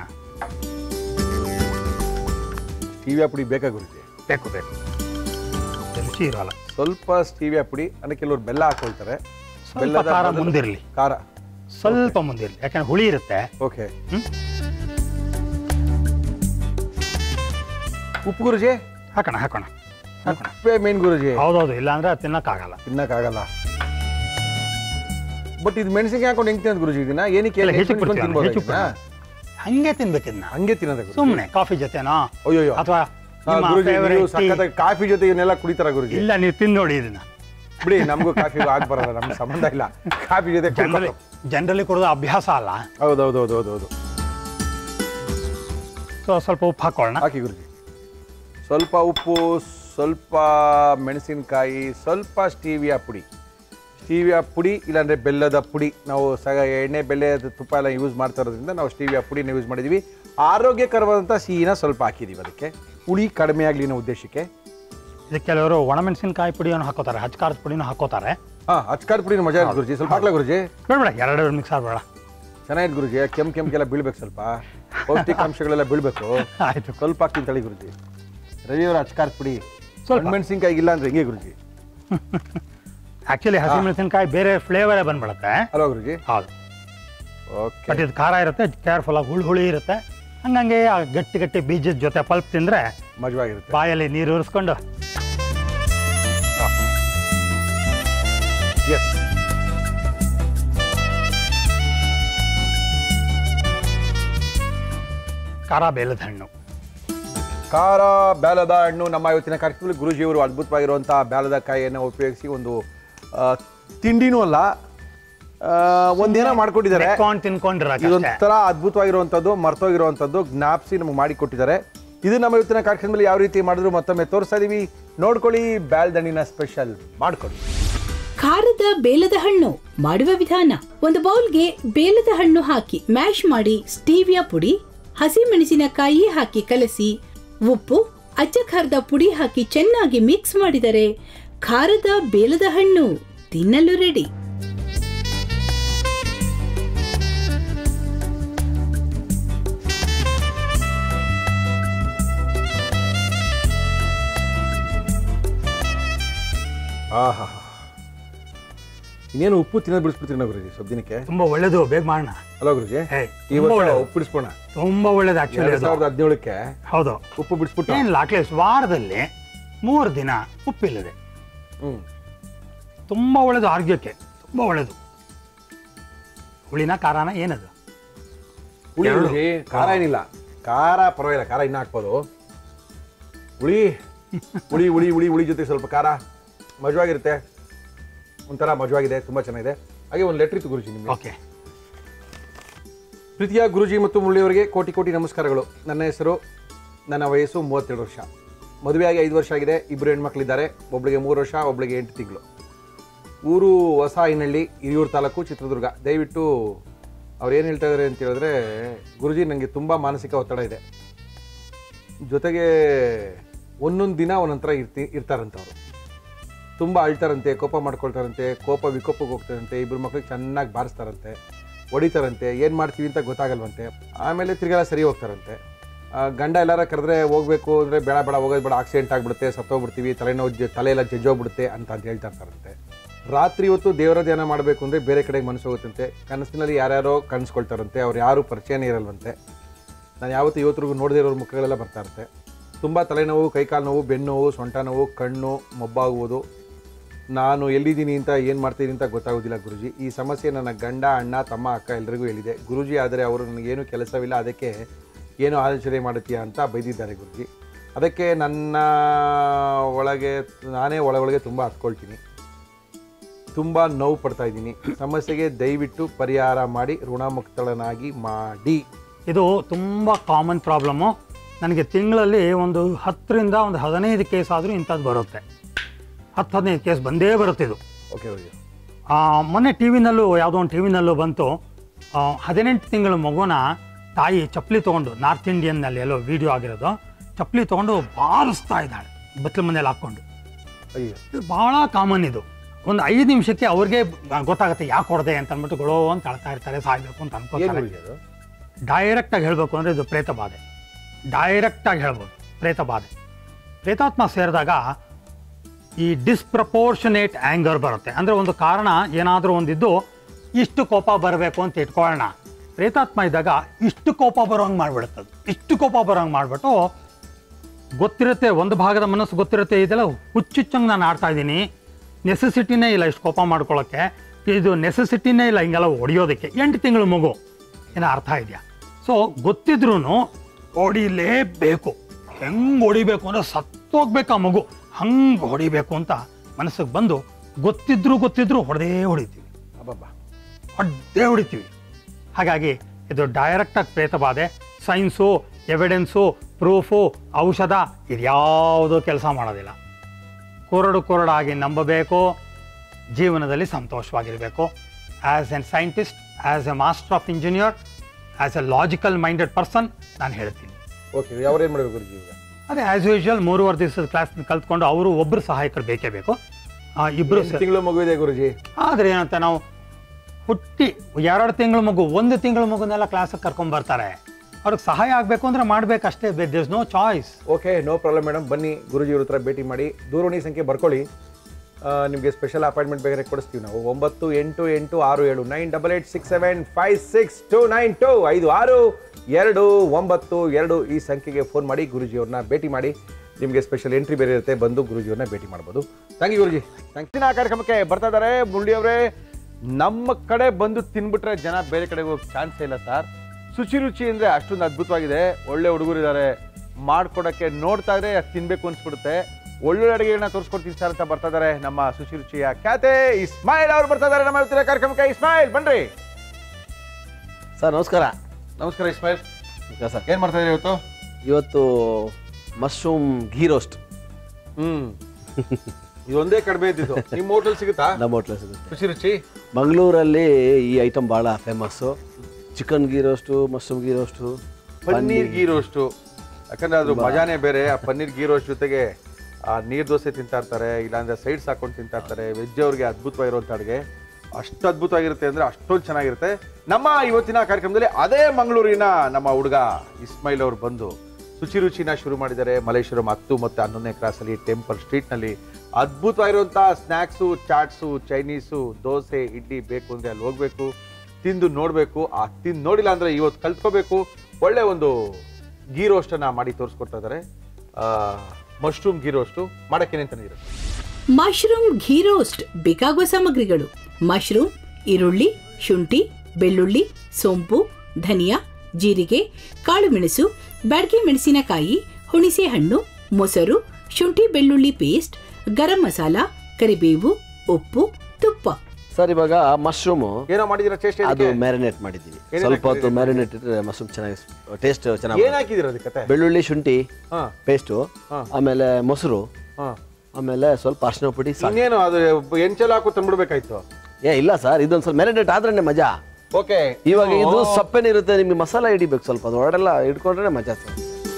ಸ್ಟೀವಿಯಾ ಪುಡಿ ಬೇಕಾ ಗುರುಜಿ ಬೇಕು ಬೇಕು ರುಚಿ ಇರಲ್ಲ ಸ್ವಲ್ಪ ಸ್ಟೀವಿಯಾ ಪುಡಿ ಅಂದ್ರೆ ಕೆಲವರು ಬೆಲ್ಲ ಹಾಕೊಳ್ತಾರೆ ಸ್ವಲ್ಪ ಖಾರ ಬದಲು- ಮುಂದಿರ್ಲಿ ಖಾರ ಸ್ವಲ್ಪ ಮುಂದಿರ್ಲಿ ಯಾಕಂದ್ರೆ ಹುಳಿ ಇರುತ್ತೆ ಓಕೆ ಹ್ಮ್? ಉಪ್ಪು ಗುರುಜಿ ಹಾಕೋಣ ಹಾಕೋಣ ಹಾಕೋಣ ಉಪ್ಪೇ ಮೇನ್ ಗುರುಜಿ ಹೌದೌದು ಇಲ್ಲಾಂದ್ರೆ ಅದು ತಿನ್ನಕ್ಕಾಗಲ್ಲ ತಿನ್ನಕ್ಕಾಗಲ್ಲ ಬಟ್ ಇದು ಮೆಣಸಿಗೆ ಹಾಕೊಂಡು ಹೆಂಗ್ ತಿನ್ನೋದು ಗುರುಜಿ ಇದನ್ನ ಏನಕ್ಕೆ ಇಲ್ಲ, ಹೆಚ್ಚು ಹೆಚ್ಚು ತಿನ್ಕೊಂಡು ಬಿಡ್ತೀವಿ, ತಿನ್ಬೋದಾ ಹೆಚ್ಚು ಇದನ್ನ? ಹಂಗೆ ತಿನ್ಬೇಕಿದ್ನ ಹಂಗೆ ತಿನ್ನೋದ ಗುರುಜಿ ಸುಮ್ಮನೆ ಕಾಫಿ ಜೊತೆನೋ ಅಯ್ಯೋ ಅಥವಾ ಹಾ, ನಿಮ್ಮ ಗುರುಜಿ favorite ನೀವು tea. ಸಖತ್ತಾಗಿ ಕಾಫಿ ಜೊತೆ ಇವನ್ನೆಲ್ಲ ಕುಡಿತಾರ ಗುರುಜಿ ಇಲ್ಲ ನೀವು ತಿಂದು ನೋಡಿ ಇದನ್ನ ಬಿಡಿ ನಮಗೂ ಕಾಫಿ ಆಗ್ ಬರಲ್ಲ ನಮ್ಗೆ ಸಂಬಂಧ ಇಲ್ಲ ಕಾಫಿ ಜೊತೆ ಜನರಲಿ ಜನರಲಿ ಕೊಡೋದು ಅಭ್ಯಾಸ ಅಲ್ಲ ಹೌದು ಹೌದು ಹೌದು ಹೌದು ಹೌದು ಸೊ ಸ್ವಲ್ಪ ಉಪ್ಪು ಹಾಕೊಳ್ಳೋಣ ಹಾಕಿ ಗುರುಜಿ ಸ್ವಲ್ಪ ಉಪ್ಪು ಸ್ವಲ್ಪ ಮೆಣಸಿನಕಾಯಿ ಸ್ವಲ್ಪ ಸ್ಟೀವಿಯಾ ಪುಡಿ ಸ್ಟೀವಿಯಾ ಪುಡಿ ಇಲ್ಲಾಂದರೆ ಬೆಲ್ಲದ ಪುಡಿ ನಾವು ಸಗ ಎಣ್ಣೆ ಬೆಲ್ಲದ ತುಪ್ಪ ಎಲ್ಲ ಯೂಸ್ ಮಾಡ್ತಾ ಇರೋದ್ರಿಂದ ನಾವು ಸ್ಟೀವಿಯಾ ಪುಡಿನ ಯೂಸ್ ಮಾಡಿದ್ದೀವಿ ಆರೋಗ್ಯಕರವಾದಂಥ ಸಿಹಿನ ಸ್ವಲ್ಪ ಹಾಕಿದ್ದೀವಿ ಅದಕ್ಕೆ ಹುಳಿ ಕಡಿಮೆ ಆಗಲಿ ಅನ್ನೋ ಉದ್ದೇಶಕ್ಕೆ ಇದಕ್ಕೆ ಕೆಲವರು ಒಣಮೆಣಸಿನಕಾಯಿ ಪುಡಿಯನ್ನು ಹಾಕೋತಾರೆ ಹಚ್ಕಾರದ ಪುಡಿನೂ ಹಾಕೋತಾರೆ ಹಾಂ ಅಚ್ಕಾರದ ಪುಡಿನ ಮಜಾ ಇರುತ್ತೆ ಗುರುಜಿ ಸ್ವಲ್ಪ ಹಾಕ್ಲಾ ಗುರುಜಿ ಬೇಡ ಎರಡು ಮಿಕ್ಸ್ ಆಗ್ಬೇಡ ಚೆನ್ನಾಗಿದೆ ಗುರುಜಿ ಕೆಂಪು ಕೆಂಪಿಗೆಲ್ಲ ಬೀಳ್ಬೇಕು ಸ್ವಲ್ಪ ಪೌಷ್ಟಿಕಾಂಶಗಳೆಲ್ಲ ಬೀಳ್ಬೇಕು ಆಯ್ತು ಸ್ವಲ್ಪ ಹಾಕ್ತೀನಿ ತಳಿ ಗುರುಜಿ ರವಿಯವರ ಅಚ್ಕಾರದ ಪುಡಿ ಸ್ವಲ್ಪ. ಮೆಣಸಿನ್ಕಾಯಿ ಇಲ್ಲ ಅಂದ್ರೆ ಹಿಂಗೆ ಗುರುಜಿ ಆ್ಯಕ್ಚುಲಿ ಹಸಿಮೆಣಸಿನಕಾಯಿ ಬೇರೆ ಫ್ಲೇವರೇ ಬಂದ್ಬಿಡುತ್ತೆ ಅಲ್ವಾ ಗುರುಜಿ ಹೌದು ಓಕೆ ಬಟ್ ಇದು ಖಾರ ಇರುತ್ತೆ ಕೇರ್ಫುಲ್ ಆಗಿ ಹುಳಿ ಹುಳಿ ಇರುತ್ತೆ ಹಂಗಂಗೆ ಆ ಗಟ್ಟಿ ಗಟ್ಟಿ ಬೀಜದ ಜೊತೆ ಪಲ್ಪ್ ತಿಂದರೆ ಮಜವಾಗಿರುತ್ತೆ ಬಾಯಲ್ಲಿ ನೀರು ಉರಿಸ್ಕೊಂಡು ಎಸ್ ಖಾರ ಬೇಲದ ಹಣ್ಣು ಖಾರ ಬ್ಯಾಲದ ಹಣ್ಣು ನಮ್ಮ ಇವತ್ತಿನ ಕಾರ್ಯಕ್ರಮದಲ್ಲಿ ಗುರುಜಿಯವರು ಅದ್ಭುತವಾಗಿರುವಂತಹ ಬ್ಯಾಲದ ಕಾಯಿಯನ್ನು ಉಪಯೋಗಿಸಿ ಒಂದು ಆ, ತಿಂಡಿನೂ ಅಲ್ಲ ಆ, ಒಂದೇನೋ ಮಾಡ್ಕೊಟ್ಟಿದ್ದಾರೆ ನೆಕ್ಕೊಂಡು ತಿನ್ಕೊಂಡಿರಕ್ಕೆ ಇದೊಂಥರ ಅದ್ಭುತವಾಗಿರುವಂಥದ್ದು ಮರ್ತೋಗಿರುವಂಥದ್ದು ಜ್ಞಾಪಿಸಿ ನಮಗೆ ಮಾಡಿಕೊಟ್ಟಿದ್ದಾರೆ ಇದು ನಮ್ಮ ಇವತ್ತಿನ ಕಾರ್ಯಕ್ರಮದಲ್ಲಿ ಯಾವ ರೀತಿ ಮಾಡಿದ್ರು ಮತ್ತೊಮ್ಮೆ ತೋರಿಸ್ತಾ ಇದೀವಿ ನೋಡ್ಕೊಳ್ಳಿ ಬ್ಯಾಲ್ದಣ್ಣಿನ ಸ್ಪೆಷಲ್ ಮಾಡ್ಕೊಳ್ಳಿ ಖಾರದ ಬೇಲದ ಹಣ್ಣು ಮಾಡುವ ವಿಧಾನ ಒಂದು ಬೌಲ್ಗೆ ಬೇಲದ ಹಣ್ಣು ಹಾಕಿ ಮ್ಯಾಶ್ ಮಾಡಿ ಸ್ಟೀವಿಯಾ ಪುಡಿ ಹಸಿ ಮೆಣಸಿನಕಾಯಿ ಹಾಕಿ ಕಲಸಿ ಉಪ್ಪು ಅಚ್ಚ ಖಾರದ ಪುಡಿ ಹಾಕಿ ಚೆನ್ನಾಗಿ ಮಿಕ್ಸ್ ಮಾಡಿದರೆ ಖಾರದ ಬೇಲದ ಹಣ್ಣು ತಿನ್ನಲು ರೆಡಿ ಆಹಾ ಇನ್ನೇನು ಉಪ್ಪು ತಿನ್ನೋದು ಬಿಡಿಸ್ಬಿಡ್ತೀನಿ ಗುರುಜಿ ಸ್ವಲ್ಪ ದಿನಕ್ಕೆ ತುಂಬ ಒಳ್ಳೇದು ಬೇಗ ಮಾಡೋಣ ಅಲ್ಲ ಗುರುಜಿ ಹೇ ಈ ತುಂಬ ವರ್ಷ ಒಳ್ಳೇದು ಉಪ್ಪು ಬಿಡಿಸ್ಬೋಣ ತುಂಬ ಒಳ್ಳೇದು ಆ್ಯಕ್ಚುಲಿ ಎರಡ್ ಅದು ಸಾವಿರದ ಹದಿನೇಳಕ್ಕೆ ಹೌದು ಉಪ್ಪು ಬಿಡಿಸ್ಬಿಟ್ಟು ಏನಿಲ್ಲ ಅಟ್ಲೀಸ್ಟ್ ವಾರದಲ್ಲಿ ಮೂರು ದಿನ ಉಪ್ಪಿಲ್ಲದೆ ಹ್ಮ್ ತುಂಬ ಒಳ್ಳೇದು ಆರೋಗ್ಯಕ್ಕೆ ತುಂಬ ಒಳ್ಳೇದು ಹುಳಿನ ಖಾರನ ಏನದು ಹುಳಿ ಎರಡು. ಗುರೂಜಿ, ಖಾರ ಏನಿಲ್ಲ ಖಾರ ಪರವಾಗಿಲ್ಲ ಖಾರ ಇನ್ನ ಹಾಕ್ಬೋದು ಹುಳಿ ಹುಳಿ ಹುಳಿ ಹುಳಿ ಹುಳಿ ಜೊತೆ ಸ್ವಲ್ಪ ಖಾರ ಮಜವಾಗಿರುತ್ತೆ ಒಂಥರ ಮಜವಾಗಿದೆ ತುಂಬ ಚೆನ್ನಾಗಿದೆ ಹಾಗೆ ಒಂದು ಲೆಟ್ರ್ ಇತ್ತು ಗುರುಜಿ ನಿಮಗೆ ಓಕೆ ಪ್ರೀತಿಯ ಗುರುಜಿ ಮತ್ತು ಮುರಳಿಯವರಿಗೆ ಕೋಟಿ ಕೋಟಿ ನಮಸ್ಕಾರಗಳು ನನ್ನ ಹೆಸರು ನನ್ನ ವಯಸ್ಸು ಮೂವತ್ತೇಳು ವರ್ಷ ಮದುವೆಯಾಗಿ ಐದು ವರ್ಷ ಆಗಿದೆ ಇಬ್ಬರು ಹೆಣ್ಮಕ್ಳಿದ್ದಾರೆ ಒಬ್ಳಿಗೆ ಮೂರು ವರ್ಷ ಒಬ್ಳಿಗೆ ಎಂಟು ತಿಂಗಳು ಊರು ಹೊಸ ಐನಹಳ್ಳಿ ಹಿರಿಯೂರು ತಾಲೂಕು ಚಿತ್ರದುರ್ಗ ದಯವಿಟ್ಟು ಅವ್ರು ಏನು ಹೇಳ್ತಾ ಇದ್ದಾರೆ ಅಂತ ಹೇಳಿದ್ರೆ ಗುರುಜಿ ನನಗೆ ತುಂಬ ಮಾನಸಿಕ ಒತ್ತಡ ಇದೆ ಜೊತೆಗೆ ಒಂದೊಂದು ದಿನ ಒಂದೊಂಥರ ಇರ್ತಿ ಇರ್ತಾರಂತೆ ಅವರು ತುಂಬ ಅಳ್ತಾರಂತೆ ಕೋಪ ಮಾಡ್ಕೊಳ್ತಾರಂತೆ ಕೋಪ ವಿಕೋಪಕ್ಕೆ ಹೋಗ್ತಾರಂತೆ ಇಬ್ಬರು ಮಕ್ಳಿಗೆ ಚೆನ್ನಾಗಿ ಬಾರಿಸ್ತಾರಂತೆ ಹೊಡಿತಾರಂತೆ ಏನು ಮಾಡ್ತೀವಿ ಅಂತ ಗೊತ್ತಾಗಲ್ವಂತೆ ಆಮೇಲೆ ತಿರ್ಗೆಲ್ಲ ಸರಿ ಹೋಗ್ತಾರಂತೆ ಆ, ಗಂಡ ಎಲ್ಲಾರ ಕರೆದ್ರೆ ಹೋಗ್ಬೇಕು ಅಂದರೆ ಬೇಡ ಬೇಡ ಹೋಗೋದು ಬೇಡ ಆಕ್ಸಿಡೆಂಟ್ ಆಗಿಬಿಡುತ್ತೆ ಸತ್ತೋಗ್ಬಿಡ್ತೀವಿ ತಲೆನೋವು ಜ- ತಲೆ ಎಲ್ಲ ಜಜ್ಜೋಗ್ಬಿಡುತ್ತೆ ಅಂತ ಅಂತ ಹೇಳ್ತಾ ಇರ್ತಾರಂತೆ ರಾತ್ರಿ ಹೊತ್ತು ದೇವರ ಧ್ಯಾನ ಮಾಡಬೇಕು ಅಂದರೆ ಬೇರೆ ಕಡೆಗೆ ಮನಸ್ಸು ಹೋಗುತ್ತಂತೆ ಕನಸಿನಲ್ಲಿ ಯಾರ್ಯಾರೋ ಕನ್ಸ್ಕೊಳ್ತಾರಂತೆ ಅವ್ರು ಯಾರು ಪರಿಚಯನೇ ಇರಲ್ವಂತೆ ನಾನು ಯಾವತ್ತೂ ಇವತ್ತರೆಗೂ ನೋಡದೇ ಇರೋರ ಮುಖಗಳೆಲ್ಲ ಬರ್ತಾ ಇರುತ್ತೆ ತುಂಬ ತಲೆನೋವು ಕೈಕಾಲು ನೋವು ಬೆನ್ನು ನೋವು ಸೊಂಟ ನೋವು ಕಣ್ಣು ಮೊಬ್ಬಾಗುವುದು ನಾನು ಎಲ್ಲಿದ್ದೀನಿ ಅಂತ ಏನು ಮಾಡ್ತೀನಿ ಅಂತ ಗೊತ್ತಾಗೋದಿಲ್ಲ ಗುರುಜಿ ಈ ಸಮಸ್ಯೆ ನನ್ನ ಗಂಡ ಅಣ್ಣ ತಮ್ಮ ಅಕ್ಕ ಎಲ್ರಿಗೂ ಹೇಳಿದೆ ಗುರುಜಿ ಆದರೆ ಅವರು ನನಗೇನು ಕೆಲಸವಿಲ್ಲ ಅದಕ್ಕೆ ಏನು ಆಲೋಚನೆ ಮಾಡುತ್ತೀಯಾ ಅಂತ ಬೈದಿದ್ದಾರೆ ಗುರುಜಿ ಅದಕ್ಕೆ ನನ್ನ ಒಳಗೆ ನಾನೇ ಒಳ ಒಳಗೆ ತುಂಬ ಹತ್ಕೊಳ್ತೀನಿ ತುಂಬ ನೋವು ಪಡ್ತಾ ಇದ್ದೀನಿ ಸಮಸ್ಯೆಗೆ ದಯವಿಟ್ಟು ಪರಿಹಾರ ಮಾಡಿ ಋಣಮುಕ್ತಳನಾಗಿ ಮಾಡಿ ಇದು ತುಂಬ ಕಾಮನ್ ಪ್ರಾಬ್ಲಮ್ಮು ನನಗೆ ತಿಂಗಳಲ್ಲಿ ಒಂದು ಹತ್ತರಿಂದ ಒಂದು ಹದಿನೈದು ಕೇಸ್ ಆದರೂ ಇಂಥದ್ದು ಬರುತ್ತೆ ಹತ್ತು ಹದಿನೈದು ಕೇಸ್ ಬಂದೇ ಬರುತ್ತೆ ಇದು ಓಕೆ ಗುರುಜಿ ಆ, ಮೊನ್ನೆ ಟಿ ವಿನಲ್ಲೂ ಯಾವುದೋ ಒಂದು ಟಿ ವಿನಲ್ಲೂ ಬಂತು ಆ, ಹದಿನೆಂಟು ತಿಂಗಳ ಮಗುನ ತಾಯಿ ಚಪ್ಪಲಿ ತೊಗೊಂಡು ನಾರ್ತ್ ಇಂಡಿಯನ್ನಲ್ಲಿ ಎಲ್ಲೋ ವಿಡಿಯೋ ಆಗಿರೋದು ಚಪ್ಪಲಿ ತೊಗೊಂಡು ಬಾರಿಸ್ತಾ ಇದ್ದಾಳೆ ಬತ್ಲ ಮನೇಲಿ ಹಾಕ್ಕೊಂಡು ಅಯ್ಯೋ ಇದು ಭಾಳ ಕಾಮನ್ ಇದು ಒಂದು ಐದು ನಿಮಿಷಕ್ಕೆ ಅವ್ರಿಗೆ ಗೊತ್ತಾಗುತ್ತೆ ಯಾಕೆ ಹೊಡೆದೆ ಅಂತ ಅಂದ್ಬಿಟ್ಟು ಗೊಳೋ ಅಂತ ಅಳ್ತಾ ಇರ್ತಾರೆ ಸಾಯ್ಬೇಕು ಅಂತ ಏನು ಅನ್ಕೋತಾರೆ ಗುರುಜಿ ಅದು ಡೈರೆಕ್ಟಾಗಿ ಹೇಳಬೇಕು ಅಂದರೆ ಇದು ಪ್ರೇತ ಬಾಧೆ ಡೈರೆಕ್ಟಾಗಿ ಹೇಳ್ಬೋದು ಪ್ರೇತ ಬಾಧೆ ಪ್ರೇತಾತ್ಮ ಸೇರಿದಾಗ ಈ ಡಿಸ್ಪ್ರಪೋರ್ಷನೇಟ್ ಆ್ಯಂಗರ್ ಬರುತ್ತೆ ಅಂದರೆ ಒಂದು ಕಾರಣ ಏನಾದರೂ ಒಂದಿದ್ದು ಇಷ್ಟು ಕೋಪ ಬರಬೇಕು ಅಂತ ಇಟ್ಕೊಳ್ಳೋಣ ಪ್ರೇತಾತ್ಮ ಇದ್ದಾಗ ಇಷ್ಟು ಕೋಪ ಬರೋಂಗೆ ಮಾಡಿಬಿಡುತ್ತೆ ಅದು ಇಷ್ಟು ಕೋಪ ಬರೋಂಗೆ ಮಾಡಿಬಿಟ್ಟು ಗೊತ್ತಿರುತ್ತೆ ಒಂದು ಭಾಗದ ಮನಸ್ಸು ಗೊತ್ತಿರುತ್ತೆ ಇದೆಲ್ಲ ಹುಚ್ಚುಚ್ಚಂಗೆ ನಾನು ಆಡ್ತಾ ಇದ್ದೀನಿ ನೆಸೆಸಿಟಿನೇ ಇಲ್ಲ ಇಷ್ಟು ಕೋಪ ಮಾಡ್ಕೊಳ್ಳೋಕ್ಕೆ ಇದು ನೆಸೆಸಿಟಿನೇ ಇಲ್ಲ ಹಿಂಗೆಲ್ಲ ಹೊಡೆಯೋದಕ್ಕೆ ಎಂಟು ತಿಂಗಳು ಮಗು ಏನೋ ಅರ್ಥ ಇದೆಯಾ ಸೊ ಗೊತ್ತಿದ್ರೂ ಹೊಡಿಲೇಬೇಕು ಹೆಂಗೆ ಹೊಡಿಬೇಕು ಅಂದರೆ ಸತ್ತೋಗ್ಬೇಕು ಆ ಮಗು ಹಂಗೆ ಹೊಡಿಬೇಕು ಅಂತ ಮನಸ್ಸಿಗೆ ಬಂದು ಗೊತ್ತಿದ್ರೂ ಗೊತ್ತಿದ್ರೂ ಹೊಡೆದೇ ಹೊಡಿತೀವಿ ಅಬ್ಬಬ್ಬ ಹೊಡ್ದೇ ಹೊಡಿತೀವಿ ಹಾಗಾಗಿ ಇದು ಡೈರೆಕ್ಟಾಗಿ ಪ್ರೇತಬಾಧೆ ಸೈನ್ಸು ಎವಿಡೆನ್ಸು ಪ್ರೂಫು ಔಷಧ ಇದ್ಯಾವುದೂ ಕೆಲಸ ಮಾಡೋದಿಲ್ಲ ಕುರಡು ಕುರಡಾಗಿ ನಂಬಬೇಕು ಜೀವನದಲ್ಲಿ ಸಂತೋಷವಾಗಿರಬೇಕು as an scientist as a master of engineer as a logical minded person ನಾನು ಹೇಳ್ತೀನಿ ಓಕೆ ಅವ್ರೇನು ಮಾಡಬೇಕು ಗುರುಜಿ ಈಗ ಅದೇ ಆ್ಯಸ್ ಯೂಶುವಲ್ ಮೂರುವರೆ ದಿವಸದ ಕ್ಲಾಸ್ ಕಲ್ತ್ಕೊಂಡು ಅವರು ಒಬ್ಬರು ಸಹಾಯಕರು ಬೇಕೇ ಬೇಕು ಆ, ಇಬ್ರು ಎಂಟು ತಿಂಗಳು ಮಗು ಇದೆ ಗುರುಜಿ ಆದರೆ ಏನಂತ ನಾವು ಹುಟ್ಟಿ ಎರಡು ತಿಂಗಳ ಮಗು ಒಂದು ತಿಂಗಳ ಮಗುನೆಲ್ಲ ಕ್ಲಾಸಿಗೆ ಕರ್ಕೊಂಡ್ ಬರ್ತಾರೆ ಅವ್ರಿಗೆ ಸಹಾಯ ಆಗಬೇಕು ಅಂದ್ರೆ ಮಾಡ್ಬೇಕಷ್ಟೇ this no choice okay no problem madam ಬನ್ನಿ ಗುರುಜಿ ಅವ್ರ ಹತ್ರ ಭೇಟಿ ಮಾಡಿ ದೂರವಾಣಿ ಸಂಖ್ಯೆ ಬರ್ಕೊಳ್ಳಿ ನಿಮಗೆ ಸ್ಪೆಷಲ್ ಅಪಾಯಿಂಟ್ಮೆಂಟ್ ಬೇಕಾದ್ರೆ ಕೊಡಿಸ್ತೀವಿ ನಾವು ಒಂಬತ್ತು ಎಂಟು ಎಂಟು ಆರು ಏಳು nine double eight six seven five six two nine two ಐದು ಆರು ಎರಡು ಒಂಬತ್ತು ಎರಡು ಈ ಸಂಖ್ಯೆಗೆ ಫೋನ್ ಮಾಡಿ ಗುರುಜಿಯವ್ರನ್ನ ಭೇಟಿ ಮಾಡಿ ನಿಮಗೆ ಸ್ಪೆಷಲ್ ಎಂಟ್ರಿ ಬೇರೆ ಇರುತ್ತೆ ಬಂದು ಗುರುಜಿಯವ್ರನ್ನ ಭೇಟಿ ಮಾಡ್ಬೋದು thank you Guruji thank you ಕಾರ್ಯಕ್ರಮಕ್ಕೆ ಬರ್ತಾ ಇದ್ದಾರೆ ಮುರಳಿಯವರೇ ನಮ್ಮ ಕಡೆ ಬಂದು ತಿನ್ಬಿಟ್ರೆ ಜನ ಬೇರೆ ಕಡೆಗೆ ಹೋಗೋ ಚಾನ್ಸೇ ಇಲ್ಲ ಸರ್ ಶುಚಿ ರುಚಿ ಅಂದರೆ ಅಷ್ಟೊಂದು ಅದ್ಭುತವಾಗಿದೆ ಒಳ್ಳೆ ಹುಡುಗರಿದ್ದಾರೆ ಮಾಡ್ಕೊಡಕ್ಕೆ ನೋಡ್ತಾ ಇದ್ರೆ ಅದ್ ತಿನ್ಬೇಕು ಅನ್ಸ್ಬಿಡುತ್ತೆ ಒಳ್ಳೊಳ್ಳೆ ಅಡುಗೆಗಳನ್ನ ತೋರಿಸ್ಕೊಡ್ತೀನಿ ಸರ್ ಅಂತ ಬರ್ತಾ ಇದ್ದಾರೆ ನಮ್ಮ ಶುಚಿ ರುಚಿಯ ಖ್ಯಾತೆ ಇಸ್ಮಾಯಿಲ್ ಅವ್ರು ಬರ್ತಾ ಇದ್ದಾರೆ ನಮ್ಮ ಇವತ್ತಿನ ಕಾರ್ಯಕ್ರಮಕ್ಕೆ ಇಸ್ಮಾಯಿಲ್ ಬನ್ರಿ ಸರ್ ನಮಸ್ಕಾರ ನಮಸ್ಕಾರ ಇಸ್ಮಾಯಿಲ್ ನಮಸ್ಕಾರ ಸರ್ ಏನ್ ಮಾಡ್ತಾ ಇದ್ದೀರಿ ಇವತ್ತು ಇವತ್ತು ಮಶ್ರೂಮ್ ಘೀ ರೋಸ್ಟ್ ಹ್ಮ್ ಇದೊಂದೇ ಕಡಿಮೆ ಇದ್ದಿದ್ದು ನಿಮ್ಮ ಹೋಟೆಲ್ ಸಿಗುತ್ತಾ ನಮ್ಮ ಹೋಟ್ಲ್ ಸಿಗುತ್ತೆ ಶುಚಿ ರುಚಿ ಮಂಗಳೂರಲ್ಲಿ ಈ ಐಟಮ್ ಭಾಳ famous chicken ghee roast mushroom ghee roast paneer ghee roast ಯಾಕಂದ್ರೆ ಅದು ಮಜಾನೇ ಬೇರೆ ಆ ಪನ್ನೀರ್ ಗೀ ರೋಸ್ಟ್ ಜೊತೆಗೆ ಆ ನೀರ್ ದೋಸೆ ತಿಂತಾ ಇರ್ತಾರೆ ಇಲ್ಲಾಂದ್ರೆ ಸೈಡ್ಸ್ ಹಾಕೊಂಡು ತಿಂತಾ ಇರ್ತಾರೆ ವೆಜ್ ಅವ್ರಿಗೆ ಅದ್ಭುತವಾಗಿರುವಂಥ ಅಡುಗೆ ಅಷ್ಟು ಅದ್ಭುತವಾಗಿರುತ್ತೆ ಅಂದ್ರೆ ಅಷ್ಟೊಂದು ಚೆನ್ನಾಗಿರುತ್ತೆ ನಮ್ಮ ಇವತ್ತಿನ ಕಾರ್ಯಕ್ರಮದಲ್ಲಿ ಅದೇ ಮಂಗಳೂರಿನ ನಮ್ಮ ಹುಡುಗ ಇಸ್ಮೈಲ್ ಅವರು ಬಂದು ಶುಚಿ ರುಚಿನ ಶುರು ಮಾಡಿದ್ದಾರೆ ಮಲೇಶ್ವರಂ ಹತ್ತು ಮತ್ತು ಹನ್ನೊಂದನೇ ಕ್ರಾಸಲ್ಲಿ ಟೆಂಪಲ್ ಸ್ಟ್ರೀಟ್ನಲ್ಲಿ ಅದ್ಭುತವಾಗಿರುವಂಥ snacks chats Chinese dosa idli ಬೇಕು ಅಂದರೆ ಅಲ್ಲಿ ಹೋಗಬೇಕು ತಿಂದು ನೋಡಬೇಕು ಆ ತಿಂದು ನೋಡಿಲ್ಲ ಅಂದರೆ ಇವತ್ತು ಕಲ್ತ್ಕೋಬೇಕು ಒಳ್ಳೆ ಒಂದು ಗೀ ರೋಸ್ಟನ್ನು ಮಾಡಿ ತೋರಿಸ್ಕೊಡ್ತಾ ಇದ್ದಾರೆ ಮಶ್ರೂಮ್ ಗೀ ರೋಸ್ಟು ಮಾಡೋಕ್ಕೇನೆ ಅಂತ ಇರುತ್ತೆ ಮಶ್ರೂಮ್ ಘೀ ರೋಸ್ಟ್ ಬೇಕಾಗುವ ಸಾಮಗ್ರಿಗಳು ಮಶ್ರೂಮ್ ಈರುಳ್ಳಿ ಶುಂಠಿ ಬೆಳ್ಳುಳ್ಳಿ ಸೋಂಪು ಧನಿಯಾ ಜೀರಿಗೆ ಕಾಳುಮೆಣಸು ಬ್ಯಾಡಗಿ ಮೆಣಸಿನಕಾಯಿ ಹುಣಸೆ ಹಣ್ಣು ಮೊಸರು ಶುಂಠಿ ಬೆಳ್ಳುಳ್ಳಿ ಪೇಸ್ಟ್ ಗರಂ ಮಸಾಲ ಕರಿಬೇವು ಉಪ್ಪು ತುಪ್ಪ ಸರ್ ಇವಾಗ ಮಶ್ರೂಮು ಏನೋ ಮಾಡಿದಿರ ಟೇಸ್ಟ್ ಅದು ಮ್ಯಾರಿನೇಟ್ ಮಾಡಿದ್ದೀವಿ ಏನೇನ್ ಸ್ವಲ್ಪ ಹೊತ್ತು ಹಾಕಿದ್ದೀರಿ? ಮ್ಯಾರಿನೇಟ್ ಇಟ್ಟರೆ ಮಶ್ರೂಮ್ ಚೆನ್ನಾಗಿ ಟೇಸ್ಟ್ ಚೆನ್ನಾಗಿ ಏನು ಹಾಕಿದಿರ ಅದಕ್ಕೆ ಬೆಳ್ಳುಳ್ಳಿ ಶುಂಠಿ ಹಾ ಪೇಸ್ಟು ಹಾ. ಆಮೇಲೆ ಮೊಸರು ಹಾ ಆಮೇಲೆ ಸ್ವಲ್ಪ ಅರ್ಶಿನ ಪುಡಿ ಸಾಕು ಇನ್ನೇನು ಅದು ಎಂಚೆಲ್ಲ ಹಾಕು ತಂದ್ಬಿಡ್ಬೇಕಾಯ್ತು ಏ ಇಲ್ಲ ಸರ್ ಇದೊಂದು ಸ್ವಲ್ಪ ಮ್ಯಾರಿನೇಟ್ ಆದ್ರೆ ಮಜಾ ಓಕೆ ಇವಾಗ ಇದು ಸಪ್ಪೇನಿರುತ್ತೆ ನಿಮಗೆ ಮಸಾಲ ಹಿಡಿಬೇಕು ಸ್ವಲ್ಪ ಅದು ಹೊರಡೆಲ್ಲ ಹಿಡ್ಕೊಂಡ್ರೆ ಮಜಾ ಸರ್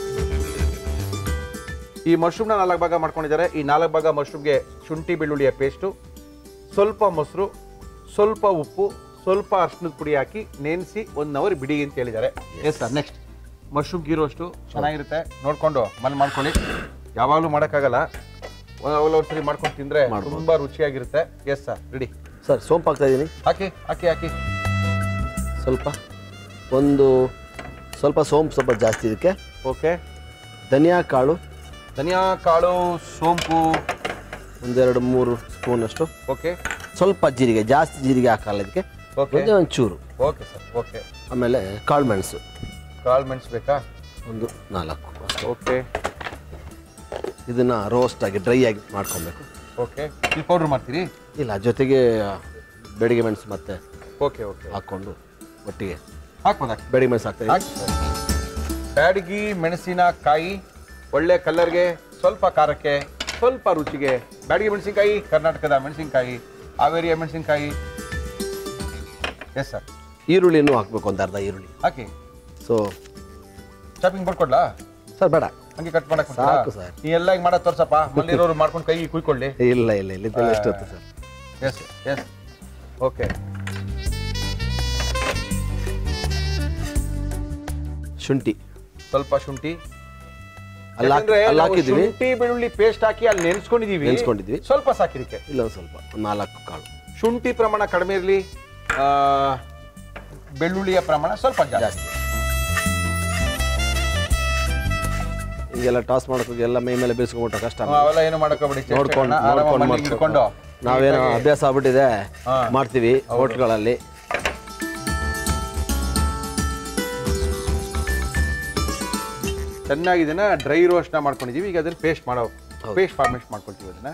ಈ ಮಶ್ರೂಮ್ನ ನಾಲ್ಕು ಭಾಗ ಮಾಡ್ಕೊಂಡಿದ್ದಾರೆ ಈ ನಾಲ್ಕು ಭಾಗ ಮಶ್ರೂಮ್ಗೆ ಶುಂಠಿ ಬೆಳ್ಳುಳ್ಳಿಯ ಪೇಸ್ಟು ಸ್ವಲ್ಪ ಮೊಸರು ಸ್ವಲ್ಪ ಉಪ್ಪು ಸ್ವಲ್ಪ ಅರ್ಶಿನದ ಪುಡಿ ಹಾಕಿ ನೆನೆಸಿ ಒನ್ ಅವರ್ ಬಿಡಿ ಅಂತ ಹೇಳಿದ್ದಾರೆ yes sir next mushroom ghee roast ಚೆನ್ನಾಗಿರುತ್ತೆ ನೋಡ್ಕೊಂಡು ಮನೆ ಮಾಡ್ಕೊಳ್ಳಿ ಯಾವಾಗಲೂ ಮಾಡೋಕ್ಕಾಗಲ್ಲ ಯಾವಾಗಲೂ ಒಂದ್ಸರಿ ಮಾಡ್ಕೊಂಡು ತಿಂದರೆ ಮಾಡ್ಬೋದು. ತುಂಬ ರುಚಿಯಾಗಿರುತ್ತೆ ಎಸ್ ಸರ್ ರೆಡಿ ಸರ್ ಸೋಂಪು ಹಾಕ್ತಾ ಇದ್ದೀನಿ ಹಾಕಿ ಹಾಕಿ ಹಾಕಿ ಸ್ವಲ್ಪ ಒಂದು ಸ್ವಲ್ಪ ಸೋಂಪು ಸ್ವಲ್ಪ ಜಾಸ್ತಿ ಇದಕ್ಕೆ ಓಕೆ ಧನಿಯಾ ಕಾಳು ಧನಿಯಾ ಕಾಳು ಸೋಂಪು ಒಂದೆರಡು ಮೂರು ಸ್ಪೂನ್ ಅಷ್ಟು ಓಕೆ ಸ್ವಲ್ಪ ಜೀರಿಗೆ ಜಾಸ್ತಿ ಜೀರಿಗೆ ಹಾಕಲ್ಲ ಇದಕ್ಕೆ ಓಕೆ ಒಂದೇ ಒಂದು ಚೂರು ಓಕೆ ಸರ್ ಓಕೆ ಆಮೇಲೆ ಕಾಳು ಮೆಣಸು ಕಾಳು ಮೆಣಸು ಬೇಕಾ ಒಂದು ನಾಲ್ಕು ಅಷ್ಟು ಓಕೆ ಇದನ್ನ ರೋಸ್ಟ್ ಆಗಿ ಡ್ರೈ ಆಗಿ ಮಾಡ್ಕೊಬೇಕು ಓಕೆ ಇಲ್ಲಿ ಪೌಡ್ರ್ ಮಾಡ್ತೀರಿ ಇಲ್ಲ ಜೊತೆಗೆ ಬೆಡಿಗೆ ಮೆಣಸು ಮತ್ತೆ ಓಕೆ ಓಕೆ ಹಾಕ್ಕೊಂಡು ಒಟ್ಟಿಗೆ ಹಾಕ್ಬೋದು ಹಾಕಿ ಬೆಡಿಗೆ ಮೆಣಸು ಹಾಕ್ತಾ ಹಾಕಿ ಸರ್ ಬ್ಯಾಡಗಿ ಮೆಣಸಿನಕಾಯಿ ಒಳ್ಳೆ ಕಲರ್ಗೆ ಸ್ವಲ್ಪ ಖಾರಕ್ಕೆ ಸ್ವಲ್ಪ ರುಚಿಗೆ ಬ್ಯಾಡಗಿ ಮೆಣಸಿನಕಾಯಿ ಕರ್ನಾಟಕದ ಮೆಣಸಿನಕಾಯಿ ಹಾವೇರಿಯ ಮೆಣಸಿನಕಾಯಿ ಎಸ್ ಸರ್ ಈರುಳ್ಳಿನೂ ಹಾಕ್ಬೇಕು ಒಂದು ಅರ್ಧ ಈರುಳ್ಳಿ ಹಾಕಿ ಸೊ ಚಾಪಿಂಗ್ ಬರ್ಕೊಡ್ಲಾ ಸರ್ ಬೇಡ ಹಂಗೆ ಕಟ್ ಮಾಡಕ್ ಸಾಕು ಸರ್. ನೀ ಎಲ್ಲ ಹಿಂಗೆ ಮಾಡೋದು ತೋರ್ಸಪ್ಪ ಮಲ್ಲಿರೋರು ಮಾಡ್ಕೊಂಡು ಕೈ ಕುಯ್ಕೊಳ್ಳಿ ಇಲ್ಲ ಇಲ್ಲ ಇಲ್ಲ ಇದೆಲ್ಲ ಎಷ್ಟು ಹೊತ್ತು ಸರ್ ಎಸ್ ಎಸ್ ಓಕೆ ಶುಂಠಿ ಸ್ವಲ್ಪ ಶುಂಠಿ ಅಲ್ಲಿ ಹಾಕ್- ಯಾಕಂದ್ರೆ ಅಲ್ಲಿ ನಾವು ಹಾಕಿದ್ದೀವಿ ಶುಂಠಿ ಬೆಳ್ಳುಳ್ಳಿ ಪೇಸ್ಟ್ ಹಾಕಿ ಅಲ್ಲಿ ನೆನ್ಸ್ಕೊಂಡಿದೀವಿ ನೆನ್ಸ್ಕೊಂಡಿದ್ವಿ. ಸ್ವಲ್ಪ ಸಾಕಿದಕ್ಕೆ ಇಲ್ಲ ಒಂದು ಸ್ವಲ್ಪ ಒಂದು ನಾಲ್ಕು ಕಾಳು ಶುಂಠಿ ಪ್ರಮಾಣ ಕಡಿಮೆ ಇರಲಿ ಬೆಳ್ಳುಳ್ಳಿಯ ಪ್ರಮಾಣ ಸ್ವಲ್ಪ ಜಾಸ್ತಿ ಜಾಸ್ತಿ ಈಗೆಲ್ಲ ಟಾಸ್ ಮಾಡೋಕೆ ಎಲ್ಲ ಮೈ ಮೇಲೆ ಬೇಯಿಸ್ಕೊಂಡ್ಬಿಟ್ರೆ ಕಷ್ಟ ನಾವು ಅವೆಲ್ಲ ಏನು ಮಾಡಕೋಬೇಡಿ ನೋಡ್ಕೊಂಡು ನೋಡ್ಕೊಂಡು ಮಾಡ್ಕೊಂಡು ನಾವೇನೋ ಅಭ್ಯಾಸ ಆಗ್ಬಿಟ್ಟಿದೆ ಹಾ. ಮಾಡ್ತೀವಿ ಹೋಟ್ಗಳಲ್ಲಿ ಚೆನ್ನಾಗಿ ಇದನ್ನ ಡ್ರೈ ರೋಸ್ಟ್ ನ ಮಾಡ್ಕೊಂಡಿದೀವಿ ಈಗ ಅದನ್ನ ಪೇಸ್ಟ್ ಮಾಡೋ ಪೇಸ್ಟ್ ಫಾರ್ಮೇಟ್ ಮಾಡ್ಕೊಳ್ತೀವಿ ಅದನ್ನ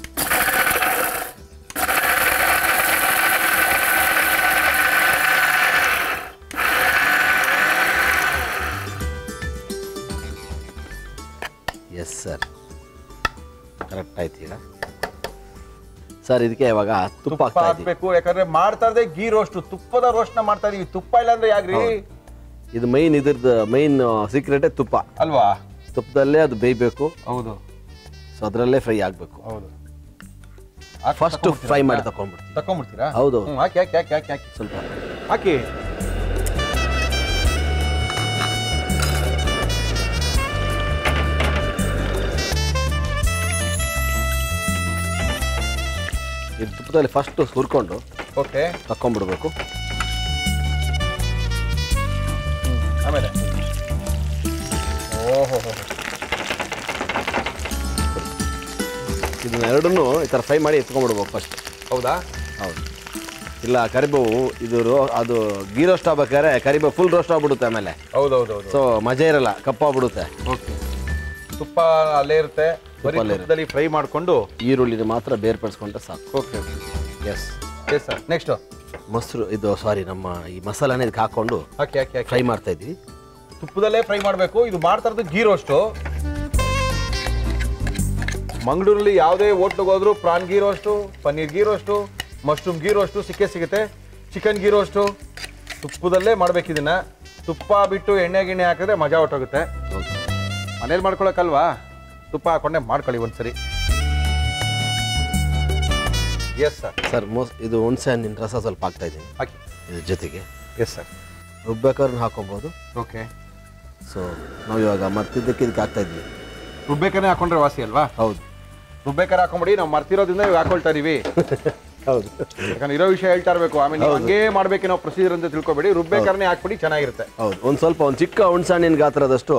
ಎಸ್ ಸರ್ ಕರೆಕ್ಟ್ ಆಯ್ತು ಈಗ ಸರ್ ಇದಕ್ಕೆ ಇವಾಗ ತುಪ್ಪ ತುಪ್ಪ ಹಾಕ್ತಾ ಇದ್ದೀವಿ ಹಾಕ್ಬೇಕು ಯಾಕಂದ್ರೆ ಮಾಡ್ತಾ ಇರೋದೇ ಗೀ ರೋಸ್ಟ್ ತುಪ್ಪದ ರೋಸ್ಟ್ ನ ಮಾಡ್ತಾ ಇದೀವಿ ತುಪ್ಪ ಇಲ್ಲ ಅಂದ್ರೆ ಯಾಕ್ರಿ ಇದು ಮೈನ್ ಇದ್ರದ್ದು ಮೈನ್ ಸೀಕ್ರೆಟೇ ತುಪ್ಪ ಅಲ್ವಾ ತುಪ್ಪದಲ್ಲೇ ಅದು ಬೇಯಬೇಕು ಹೌದು ಸೊ ಅದರಲ್ಲೇ ಫ್ರೈ ಆಗಬೇಕು ಹೌದು ಫಸ್ಟ್ ಫ್ರೈ ಮಾಡಿ ತಗೊಂಡ್ಬಿಡ್ತೀವಿ ತಕೊಂಡ್ಬಿಡ್ತೀರಾ ಹೌದು. ಹ್ಮ್, ಹಾಕಿ ಹಾಕಿ ಹಾಕಿ ಹಾಕಿ ಹಾಕಿ ಸ್ವಲ್ಪ ಹಾಕಿ ಇದು ತುಪ್ಪದಲ್ಲಿ ಫಸ್ಟು ಹುರ್ಕೊಂಡು ಓಕೆ ತಕ್ಕೊಂಬಿಡ್ಬೇಕು ಆಮೇಲೆ ಓಹೋ ಇದನ್ನ ಎರಡನ್ನೂ ಈ ಥರ ಫ್ರೈ ಮಾಡಿ ಎತ್ಕೊಂಡ್ಬಿಡ್ಬೇಕು ಫಸ್ಟ್ ಹೌದಾ ಹೌದು ಇಲ್ಲ ಕರಿಬೇವು ಇದು ರೋ ಅದು ಗೀ ರೋಸ್ಟ್ ಆಗ್ಬೇಕಾದ್ರೆ ಕರಿಬೇವು ಫುಲ್ ರೋಸ್ಟ್ ಆಗ್ಬಿಡುತ್ತೆ ಆಮೇಲೆ ಹೌದೌದೌದು ಸೊ ಮಜಾ ಇರಲ್ಲ ಕಪ್ಪಾಗ್ಬಿಡುತ್ತೆ ಓಕೆ ತುಪ್ಪ ಅಲ್ಲೇ ಇರುತ್ತೆ ಬರೀ ತುಪ್ಪ ಅಲ್ಲೇ ಇರುತ್ತೆ. ತುಪ್ಪದಲ್ಲಿ ಫ್ರೈ ಮಾಡಿಕೊಂಡು ಈರುಳ್ಳಿನ ಮಾತ್ರ ಬೇರ್ಪಡಿಸ್ಕೊಂಡ್ರೆ ಸಾಕು okay yes yes sir next ಮೊಸರು ಇದು ಸಾರಿ ನಮ್ಮ ಈ ಮಸಾಲಾನ ಇದಕ್ಕೆ ಹಾಕೊಂಡು ಹಾಕಿ ಹಾಕಿ ಹಾಕಿ ಫ್ರೈ ಮಾಡ್ತಾ ಇದ್ವಿ ತುಪ್ಪದಲ್ಲೇ ಫ್ರೈ ಮಾಡಬೇಕು ಇದು ಮಾಡ್ತಾ ಇರೋದು ಗೀ ರೋಸ್ಟು ಮಂಗಳೂರಲ್ಲಿ ಯಾವುದೇ ಹೋಟ್ಲಿಗೆ ಹೋದ್ರು prawn ghee roast paneer ghee roast mushroom ghee roast ಸಿಕ್ಕೇ ಸಿಗುತ್ತೆ ಚಿಕನ್ ಗೀ ರೋಸ್ಟು ತುಪ್ಪದಲ್ಲೇ ಮಾಡ್ಬೇಕು ಇದನ್ನ ತುಪ್ಪ ಬಿಟ್ಟು ಎಣ್ಣೆ ಗಿಣ್ಣೆ ಹಾಕಿದ್ರೆ ಮಜಾ ಹೊಟ್ಟೋಗುತ್ತೆ ಮನೇಲಿ ಮಾಡ್ಕೊಳಕ್ಕಲ್ವಾ ತುಪ್ಪ ಹಾಕೊಂಡೆ ಮಾಡ್ಕೊಳ್ಳಿ ಒಂದ್ಸರಿ ಎಸ್ ಸರ್ ಸರ್ ಮೋಸ್ ಇದು ಹುಣಸೆ ಹಣ್ಣಿನ ರಸ ಸ್ವಲ್ಪ ಹಾಕ್ತಾ ಇದ್ದೀನಿ ಹಾಕಿ ಇದ್ರ ಜೊತೆಗೆ ಎಸ್ ಸರ್ ರುಬ್ಬೇಕಾದ್ರೂ ಹಾಕೊಬೋದು ಓಕೆ ಸೊ ನಾವು ಇವಾಗ ಮರ್ತಿದ್ದಕ್ಕೆ ಇದಕ್ಕೆ ಹಾಕ್ತಾ ಇದ್ವಿ ರುಬ್ಬೇಕಾನೆ ಹಾಕೊಂಡ್ರೆ ವಾಸಿ ಅಲ್ವಾ ಹೌದು ರುಬ್ಬೇಕಾರೆ ಹಾಕೊಂಬಿಡಿ ನಾವು ಮರ್ತಿರೋದ್ರಿಂದ ಇವಾಗ ಹಾಕೊಳ್ತಾ ಇದೀವಿ ಹೌದು ಯಾಕಂದ್ರೆ ಇರೋ ವಿಷಯ ಹೇಳ್ತಾ ಇರಬೇಕು ಆಮೇಲೆ ನೀವು ಹಂಗೇ ಮಾಡ್ಬೇಕೇನೋ ಪ್ರೊಸೀಜರ್ ಅಂತ ತಿಳ್ಕೊಬೇಡಿ ರುಬ್ಬೇಕಾದ್ರೆ ಹಾಕ್ಬಿಡಿ ಚೆನ್ನಾಗಿರುತ್ತೆ ಹೌದು ಒಂದು ಸ್ವಲ್ಪ ಒಂದು ಚಿಕ್ಕ ಹುಣಸೆ ಹಣ್ಣಿನ ಗಾತ್ರದಷ್ಟು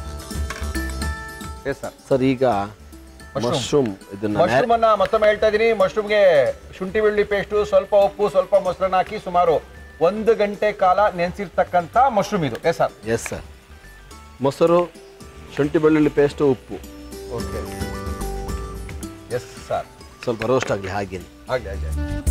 ಎಸ್ ಸರ್ ಸರ್ ಈಗ ಮಶ್ರೂಮ್ ಇದನ್ನ ಮಶ್ರೂಮ್ ಅನ್ನ ಮತ್ತೊಮ್ಮೆ ಹೇಳ್ತಾ ಇದೀನಿ ಮಶ್ರೂಮ್ಗೆ ಶುಂಠಿ ಬೆಳ್ಳುಳ್ಳಿ ಪೇಸ್ಟು ಸ್ವಲ್ಪ ಉಪ್ಪು ಸ್ವಲ್ಪ ಮೊಸರನ್ನ ಹಾಕಿ ಸುಮಾರು ಒಂದು ಗಂಟೆ ಕಾಲ ನೆನೆಸಿರ್ತಕ್ಕಂಥ ಮಶ್ರೂಮ್ ಇದು ಎಸ್ ಸರ್ ಎಸ್ ಸರ್ ಮೊಸರು ಶುಂಠಿ ಬೆಳ್ಳುಳ್ಳಿ ಪೇಸ್ಟು ಉಪ್ಪು ಓಕೆ ಎಸ್ ಸರ್ ಸ್ವಲ್ಪ ರೋಸ್ಟ್ ಆಗಲಿ ಹಾಗೇನೆ ಹಾಗೆ ಹಾಗೆ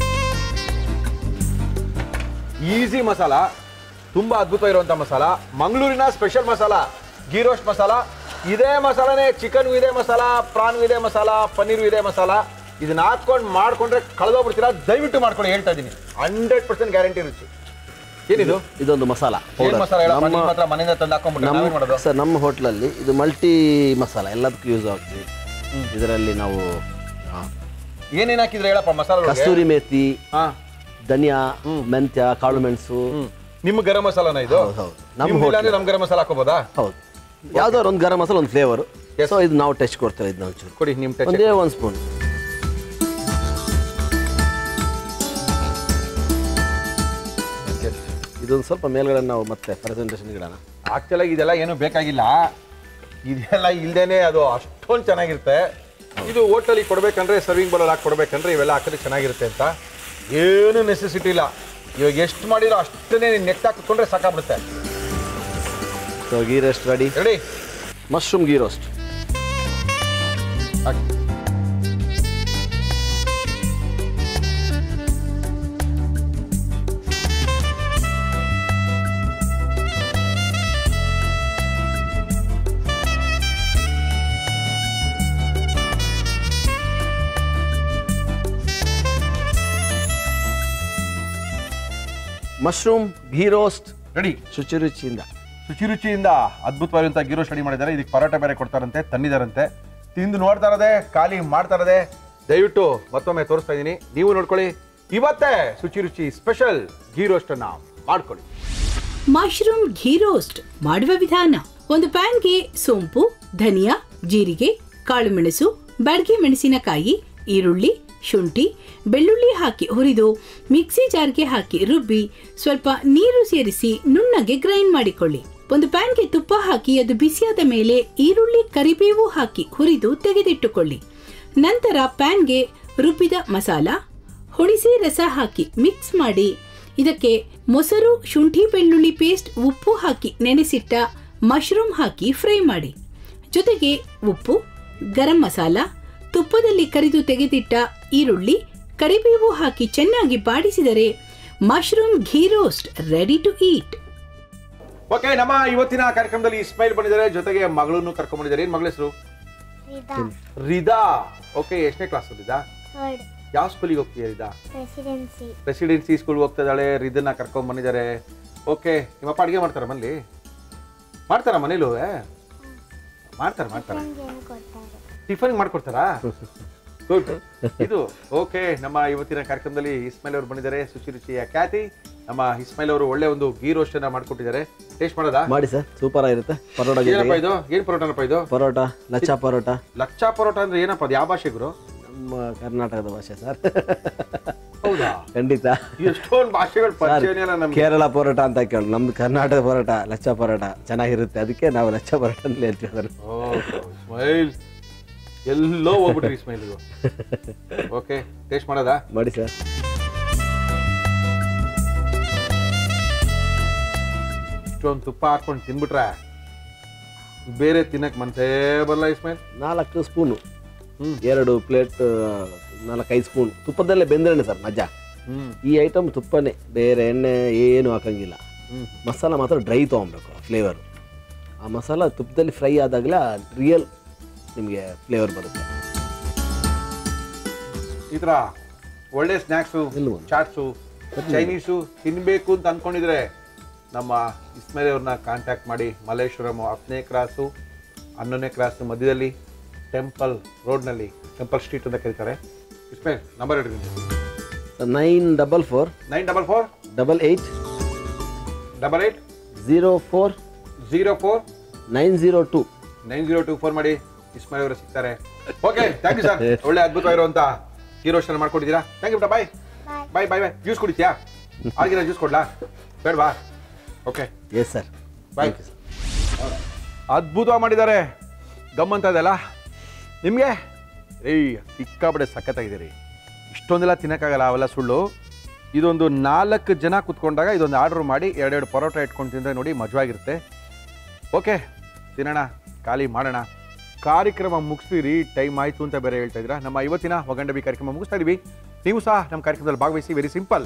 ಈಸಿ ಮಸಾಲ ತುಂಬಾ ಅದ್ಭುತ ಇರುವಂತ ಮಸಾಲ ಮಂಗಳೂರಿನ special masala ghee roast masala ಇದೇ ಮಸಾಲಾನೇ ಚಿಕನ್ಗೂ ಇದೆ ಮಸಾಲ ಪ್ರಾನ್ಗೂ ಇದೆ ಮಸಾಲ ಪನ್ನೀರು ಇದೆ ಮಸಾಲ ಇದನ್ನ ಹಾಕೊಂಡು ಮಾಡ್ಕೊಂಡ್ರೆ ಕಳೆದೋಗ್ಬಿಡ್ತೀರಾ ದಯವಿಟ್ಟು ಮಾಡ್ಕೊಳ್ಳಿ ಹೇಳ್ತಾ ಇದ್ದೀನಿ ಹಂಡ್ರೆಡ್ ಪರ್ಸೆಂಟ್ ಗ್ಯಾರಂಟಿ ರುಚಿ ಏನಿದು ಇದೊಂದು ಮಸಾಲ ಏನ್ powder. ಮಸಾಲ ಹೇಳಪ್ಪ ನಮ್ಮ ನಿಮ್ಮ ಹತ್ರ ಮನೆಯಿಂದ ತಂದು ಹಾಕೊಂಡ್ಬಿಟ್ರೆ ನಾವೇನ್ ಮಾಡೋದು ನಮ್ಮ ಸರ್ ನಮ್ಮ ಹೋಟ್ಲಲ್ಲಿ ಇದು ಮಲ್ಟಿ ಮಸಾಲ ಎಲ್ಲದಕ್ಕೂ ಯೂಸ್ ಆಗ್ತದೆ ಇದರಲ್ಲಿ ನಾವು ಆ, ಏನೇನ್ ಹಾಕಿದ್ರೆ ಹೇಳಪ್ಪ ಮಸಾಲ ಕಸ್ತೂರಿ ಮೇಥಿ ಹಾ ಧನಿಯಾ ಮೆಂತ್ಯ ಕಾಳು ಮೆಣಸು ಹ್ಮ್. ನಿಮ್ಮ ಗರಂ ಮಸಾಲನ ಇದು ಹೌದು, ಹೌದು. ನಮ್ಮ ನಿಮ್ದು ಇಲ್ಲ ಹೋಟ್ಲು. ಅಂದ್ರೆ ನಮ್ ಗರಂ ಮಸಾಲ ಹಾಕೋಬೋದಾ ಹೌದು ಯಾವ್ದಾದ್ರು ಒಂದು ಗರಂ ಮಸಾಲ ಒಂದು ಫ್ಲೇವರು Yes. ಸೊ ಇದು ನಾವು ಟೆಸ್ಟ್ ಕೊಡ್ತೇವೆ ಇದನ್ನ ಒಂಚೂರು ಕೊಡಿ ನಿಮ್ ಟಚ್ ಒಂದೇ ಒಂದು ಸ್ಪೂನ್ ಇದೊಂದು ಸ್ವಲ್ಪ ಮೇಲ್ಗಡೆ ನಾವು ಮತ್ತೆ ಪ್ರೆಸೆಂಟೇಷನ್ ಇಡೋಣ ಆಕ್ಚುಲಾಗಿ ಇದೆಲ್ಲ ಏನು ಬೇಕಾಗಿಲ್ಲ ಇದೆಲ್ಲ ಇಲ್ದೇನೆ ಅದು ಅಷ್ಟೊಂದು ಚೆನ್ನಾಗಿರುತ್ತೆ ಇದು ಹೋಟೆಲಿಗೆ ಕೊಡ್ಬೇಕಂದ್ರೆ ಸರ್ವಿಂಗ್ ಬೌಲಲ್ಲಿ ಹಾಕಿ ಕೊಡ್ಬೇಕಂದ್ರೆ ಇವೆಲ್ಲ ಹಾಕಿದ್ರೆ ಚೆನ್ನಾಗಿರುತ್ತೆ ಅಂತ ಏನು ನೆಸೆಸಿಟಿ ಇಲ್ಲ ಇವಾಗ ಎಷ್ಟು ಮಾಡಿರೋ ಅಷ್ಟನ್ನೇ ನೆಟ್ ಹಾಕಿಕೊಂಡ್ರೆ ಸಾಕಾಗ್ಬಿಡುತ್ತೆ so ghee roast ready ready mushroom ghee roast ಹಾಕಿ ಮಶ್ರೂಮ್ ಗೀ ರೋಸ್ಟ್ ರೆಡಿ ಶುಚಿ ರುಚಿಯಿಂದ ಶುಚಿ ರುಚಿಯಿಂದ ಅದ್ಭುತವಾದಂಥ ಗೀರೋ ಸ್ಟಡಿ ಮಾಡಿದ್ದಾರೆ ಇದಕ್ಕೆ ಪರೋಟ ಬೇರೆ ಕೊಡ್ತಾರಂತೆ ತಂದಿದ್ದಾರಂತೆ ತಿಂದು ನೋಡ್ತಾ ಇರೋದೆ ಖಾಲಿ ಮಾಡ್ತಾ ಇರೋದೆ ದಯವಿಟ್ಟು ಮತ್ತೊಮ್ಮೆ ತೋರಿಸ್ತಾ ಇದ್ದೀನಿ ನೀವು ನೋಡ್ಕೊಳ್ಳಿ ಇವತ್ತೇ ಶುಚಿ ರುಚಿ ಸ್ಪೆಷಲ್ ಗೀ ರೋಸ್ಟನ್ನು ಮಾಡ್ಕೊಳ್ಳಿ ಮಶ್ರೂಮ್ ಘೀ ರೋಸ್ಟ್ ಮಾಡುವ ವಿಧಾನ ಒಂದು ಪ್ಯಾನ್ಗೆ ಸೋಂಪು ಧನಿಯಾ ಜೀರಿಗೆ ಕಾಳುಮೆಣಸು ಬ್ಯಾಡಗಿ ಮೆಣಸಿನಕಾಯಿ ಈರುಳ್ಳಿ ಶುಂಠಿ ಬೆಳ್ಳುಳ್ಳಿ ಹಾಕಿ ಹುರಿದು ಮಿಕ್ಸಿ ಜಾರ್ಗೆ ಹಾಕಿ ರುಬ್ಬಿ ಸ್ವಲ್ಪ ನೀರು ಸೇರಿಸಿ ನುಣ್ಣಗೆ ಗ್ರೈಂಡ್ ಮಾಡಿಕೊಳ್ಳಿ ಒಂದು ಪ್ಯಾನ್ಗೆ ತುಪ್ಪ ಹಾಕಿ ಅದು ಬಿಸಿಯಾದ ಮೇಲೆ ಈರುಳ್ಳಿ ಕರಿಬೇವು ಹಾಕಿ ಹುರಿದು ತೆಗೆದಿಟ್ಟುಕೊಳ್ಳಿ ನಂತರ ಪ್ಯಾನ್ಗೆ ರುಬ್ಬಿದ ಮಸಾಲ ಹುಣಿಸಿ ರಸ ಹಾಕಿ ಮಿಕ್ಸ್ ಮಾಡಿ ಇದಕ್ಕೆ ಮೊಸರು ಶುಂಠಿ ಬೆಳ್ಳುಳ್ಳಿ ಪೇಸ್ಟ್ ಉಪ್ಪು ಹಾಕಿ ನೆನೆಸಿಟ್ಟ ಮಶ್ರೂಮ್ ಹಾಕಿ ಫ್ರೈ ಮಾಡಿ ಜೊತೆಗೆ ಉಪ್ಪು ಗರಂ ಮಸಾಲ ತುಪ್ಪದಲ್ಲಿ ಕರಿದು ತೆಗೆದಿಟ್ಟ ಈರುಳ್ಳಿ ಕರಿಬೇವು ಹಾಕಿ ಚೆನ್ನಾಗಿ ಬಾಡಿಸಿದರೆ mushroom ghee roast ready to eat okay ನಮ್ಮ ಇವತ್ತಿನ ಕಾರ್ಯಕ್ರಮದಲ್ಲಿ ಇಸ್ಮೈಲ್ ಬಂದಿದ್ದಾರೆ ಜೊತೆಗೆ ಮಗಳನ್ನು ಕರ್ಕೊಂಡ್ ಬಂದಿದ್ದಾರೆ ಏನ್ ಮಗಳ ಹೆಸರು ರಿದಾ ರಿದಾ ಓಕೆ ಎಷ್ಟನೇ ಕ್ಲಾಸ್ ಓದಿದಾ ಥರ್ಡ್ ಯಾವ ಸ್ಕೂಲಿಗೆ ಹೋಗ್ತೀಯ ರಿದಾ ಪ್ರೆಸಿಡೆನ್ಸಿ ರೆಸಿಡೆನ್ಸಿ ಸ್ಕೂಲ್ ಹೋಗ್ತಾ ಇದ್ದಾಳೆ ರಿದನ್ನ ಕರ್ಕೊಂಡ್ ಬಂದಿದ್ದಾರೆ ಓಕೆ ನಿಮ್ಮಪ್ಪ ಅಡುಗೆ ಮಾಡ್ತಾರ ಮನೇಲಿ ಮಾಡ್ತಾರ ಮನೇಲೂ ಮಾಡ್ತಾರೆ ಮಾಡ್ತಾರೆ ಏನು ಕೊಡ್ತಾರೆ ಟಿಫನ್ ಮಾಡ್ಕೊಡ್ತಾರಾ ಗುಡ್ ಇದು ಓಕೆ ನಮ್ಮ ಇವತ್ತಿನ ಕಾರ್ಯಕ್ರಮದಲ್ಲಿ ಇಸ್ಮೈಲ್ ಅವರು ಬಂದಿದ್ದಾರೆ ಶುಚಿ ರುಚಿಯ ಖ್ಯಾತಿ ನಮ್ಮ ಇಸ್ಮೈಲ್ ಅವರು ಒಳ್ಳೆ ಒಂದು ಗೀ ರೋಸ್ಟ್ ಅನ್ನ ಮಾಡ್ಕೊಟ್ಟಿದ್ದಾರೆ ಟೇಸ್ಟ್ ಮಾಡೋದಾ ಮಾಡಿ ಸರ್ ಸೂಪರ್ ಆಗಿರುತ್ತೆ ಪರೋಟ ಏನಪ್ಪ ಜೊತೆಗೆ ಇದು ಏನ್ ಪರೋಟನಪ್ಪ ಇದು ಪರೋಟ ಲಚ್ಚಾ ಪರೋಟ ಲಚ್ಚಾ ಪರೋಟ ಅಂದ್ರೆ ಏನಪ್ಪ ಅದು ಯಾವ ಭಾಷೆ ಗುರು ನಮ್ಮ ಕರ್ನಾಟಕದ ಭಾಷೆ ಸರ್ ಹೌದಾ ಖಂಡಿತ ಎಷ್ಟೊಂದು ಭಾಷೆಗಳು ಪರಿಚಯನೇ ಇಲ್ಲ ನಮ್ಗೆ ಕೇರಳ ಪರೋಟ ಅಂತ ಕೇಳಿ ನಮ್ದು ಕರ್ನಾಟಕ ಪರೋಟ ಲಚ್ಚ ಪರೋಟ ಚೆನ್ನಾಗಿರುತ್ತೆ ಅದಕ್ಕೆ ನಾವು ಲಚ್ಚ ಪರೋಟ ಅಂತಲೇ ಹೇಳ್ತೀವಿ ಅದನ್ನು ಸ್ಮೈಲ್ ಎಲ್ಲೋ ಹೋಗ್ಬಿಟ್ರಿ ಸ್ಮೈಲ್ಗೂ ಓಕೆ ಟೇಸ್ಟ್ ಮಾಡೋದಾ ಮಾಡಿ ಸರ್ ಇಷ್ಟೊಂದು ತುಪ್ಪ ಹಾಕೊಂಡು ತಿನ್ಬಿಟ್ರೆ ಬೇರೆ ತಿನ್ನಕ್ ಮನ್ಸೇ ಬರಲ್ಲ ಇಸ್ಮೈಲ್ ನಾಲ್ಕು ಸ್ಪೂನು ಎರಡು ಪ್ಲೇಟ್ ನಾಲ್ಕೈದು ಸ್ಪೂನ್ ತುಪ್ಪದಲ್ಲೇ ಬೆಂದ್ರೆನೆ ಸರ್ ಮಜಾ ಹ್ಮ್ ಈ ಐಟಮ್ ತುಪ್ಪನೇ ಬೇರೆ ಎಣ್ಣೆ ಏನು ಹಾಕಂಗಿಲ್ಲ ಹ್ಮ್. ಮಸಾಲ ಮಾತ್ರ ಡ್ರೈ ತೊಗೊಬೇಕು ಫ್ಲೇವರ್ ಆ ಮಸಾಲ ತುಪ್ಪದಲ್ಲಿ ಫ್ರೈ ಆದಾಗಲೇ ರಿಯಲ್ ನಿಮಗೆ ಫ್ಲೇವರ್ ಬರುತ್ತೆ ಈ ಥರ ಒಳ್ಳೆ ಸ್ನ್ಯಾಕ್ಸು ಇಲ್ವಾ? ಚಾಟ್ಸು ಚೈನೀಸು ತಿನ್ಬೇಕು ಅಂತ ಅನ್ಕೊಂಡಿದ್ರೆ ನಮ್ಮ ಇಸ್ಮೇಲ್ ಅವ್ರನ್ನ ಕಾಂಟ್ಯಾಕ್ಟ್ ಮಾಡಿ ಮಲ್ಲೇಶ್ವರಂ ಹತ್ತನೇ ಕ್ರಾಸು ಹನ್ನೊಂದನೇ ಕ್ರಾಸು ಮಧ್ಯದಲ್ಲಿ ಟೆಂಪಲ್ ರೋಡ್ನಲ್ಲಿ ಟೆಂಪಲ್ ಸ್ಟ್ರೀಟ್ ಅಂತ ಕರೀತಾರೆ ಇಸ್ಮೇಲ್ ನಂಬರ್ ಹೇಳ್ರಿ nine double four nine double four double eight double eight zero four zero four nine zero two nine zero two phone ಮಾಡಿ ಇಸ್ಮಾಯಿಲ್ ಅವರು ಸಿಗ್ತಾರೆ ಓಕೆ ಥ್ಯಾಂಕ್ ಯು ಸರ್ ಒಳ್ಳೆ ಅದ್ಭುತವಾಗಿರುವಂತ ಹೀರೋ ಸ್ಟಾರ್ ಮಾಡ್ಕೊಟ್ಟಿದ್ದೀರಾ thank you bye bye bye bye juice ಕುಡಿತ್ಯಾ ಆಗಿನ juice ಕೊಡ್ಲಾ ಬೇಡವಾ okay yes sir bye ಅದ್ಭುತ ಮಾಡಿದ್ದಾರೆ ಗಮ್ಮಂತ ಇದೆಲ್ಲ ನಿಮಗೆ ಏಯ್ ಸಿಕ್ಕಾಪಡೆ ಸಖತ್ತಾಗಿದ್ದೀರಿ ಇಷ್ಟೊಂದೆಲ್ಲ ತಿನ್ನೋಕ್ಕಾಗಲ್ಲ ಅವೆಲ್ಲ ಸುಳ್ಳು ಇದೊಂದು ನಾಲ್ಕು ಜನ ಕುತ್ಕೊಂಡಾಗ ಇದೊಂದು ಆರ್ಡ್ರ್ ಮಾಡಿ ಎರಡೆರಡು ಪರೋಟ ಇಟ್ಕೊಂಡು ತಿಂದರೆ ನೋಡಿ ಮಜವಾಗಿರುತ್ತೆ ಓಕೆ ತಿನ್ನೋಣ ಖಾಲಿ ಮಾಡೋಣ ಕಾರ್ಯಕ್ರಮ ಮುಗಿಸ್ತೀರಿ ಟೈಮ್ ಆಯಿತು ಅಂತ ಬೇರೆ ಹೇಳ್ತಾ ಇದ್ದೀರಾ ನಮ್ಮ ಇವತ್ತಿನ ಒಗಂಡಬಿ ಕಾರ್ಯಕ್ರಮ ಮುಗಿಸ್ತಾ ಇದೀವಿ ನೀವು ಸಹ ನಮ್ಮ ಕಾರ್ಯಕ್ರಮದಲ್ಲಿ ಭಾಗವಹಿಸಿ ವೆರಿ ಸಿಂಪಲ್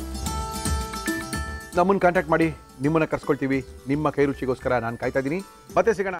ನಮ್ಮನ್ನು ಕಾಂಟ್ಯಾಕ್ಟ್ ಮಾಡಿ ನಿಮ್ಮನ್ನು ಕರ್ಸ್ಕೊಳ್ತೀವಿ ನಿಮ್ಮ ಕೈ ರುಚಿಗೋಸ್ಕರ ನಾನು ಕಾಯ್ತಾ ಇದ್ದೀನಿ ಮತ್ತೆ ಸಿಗೋಣ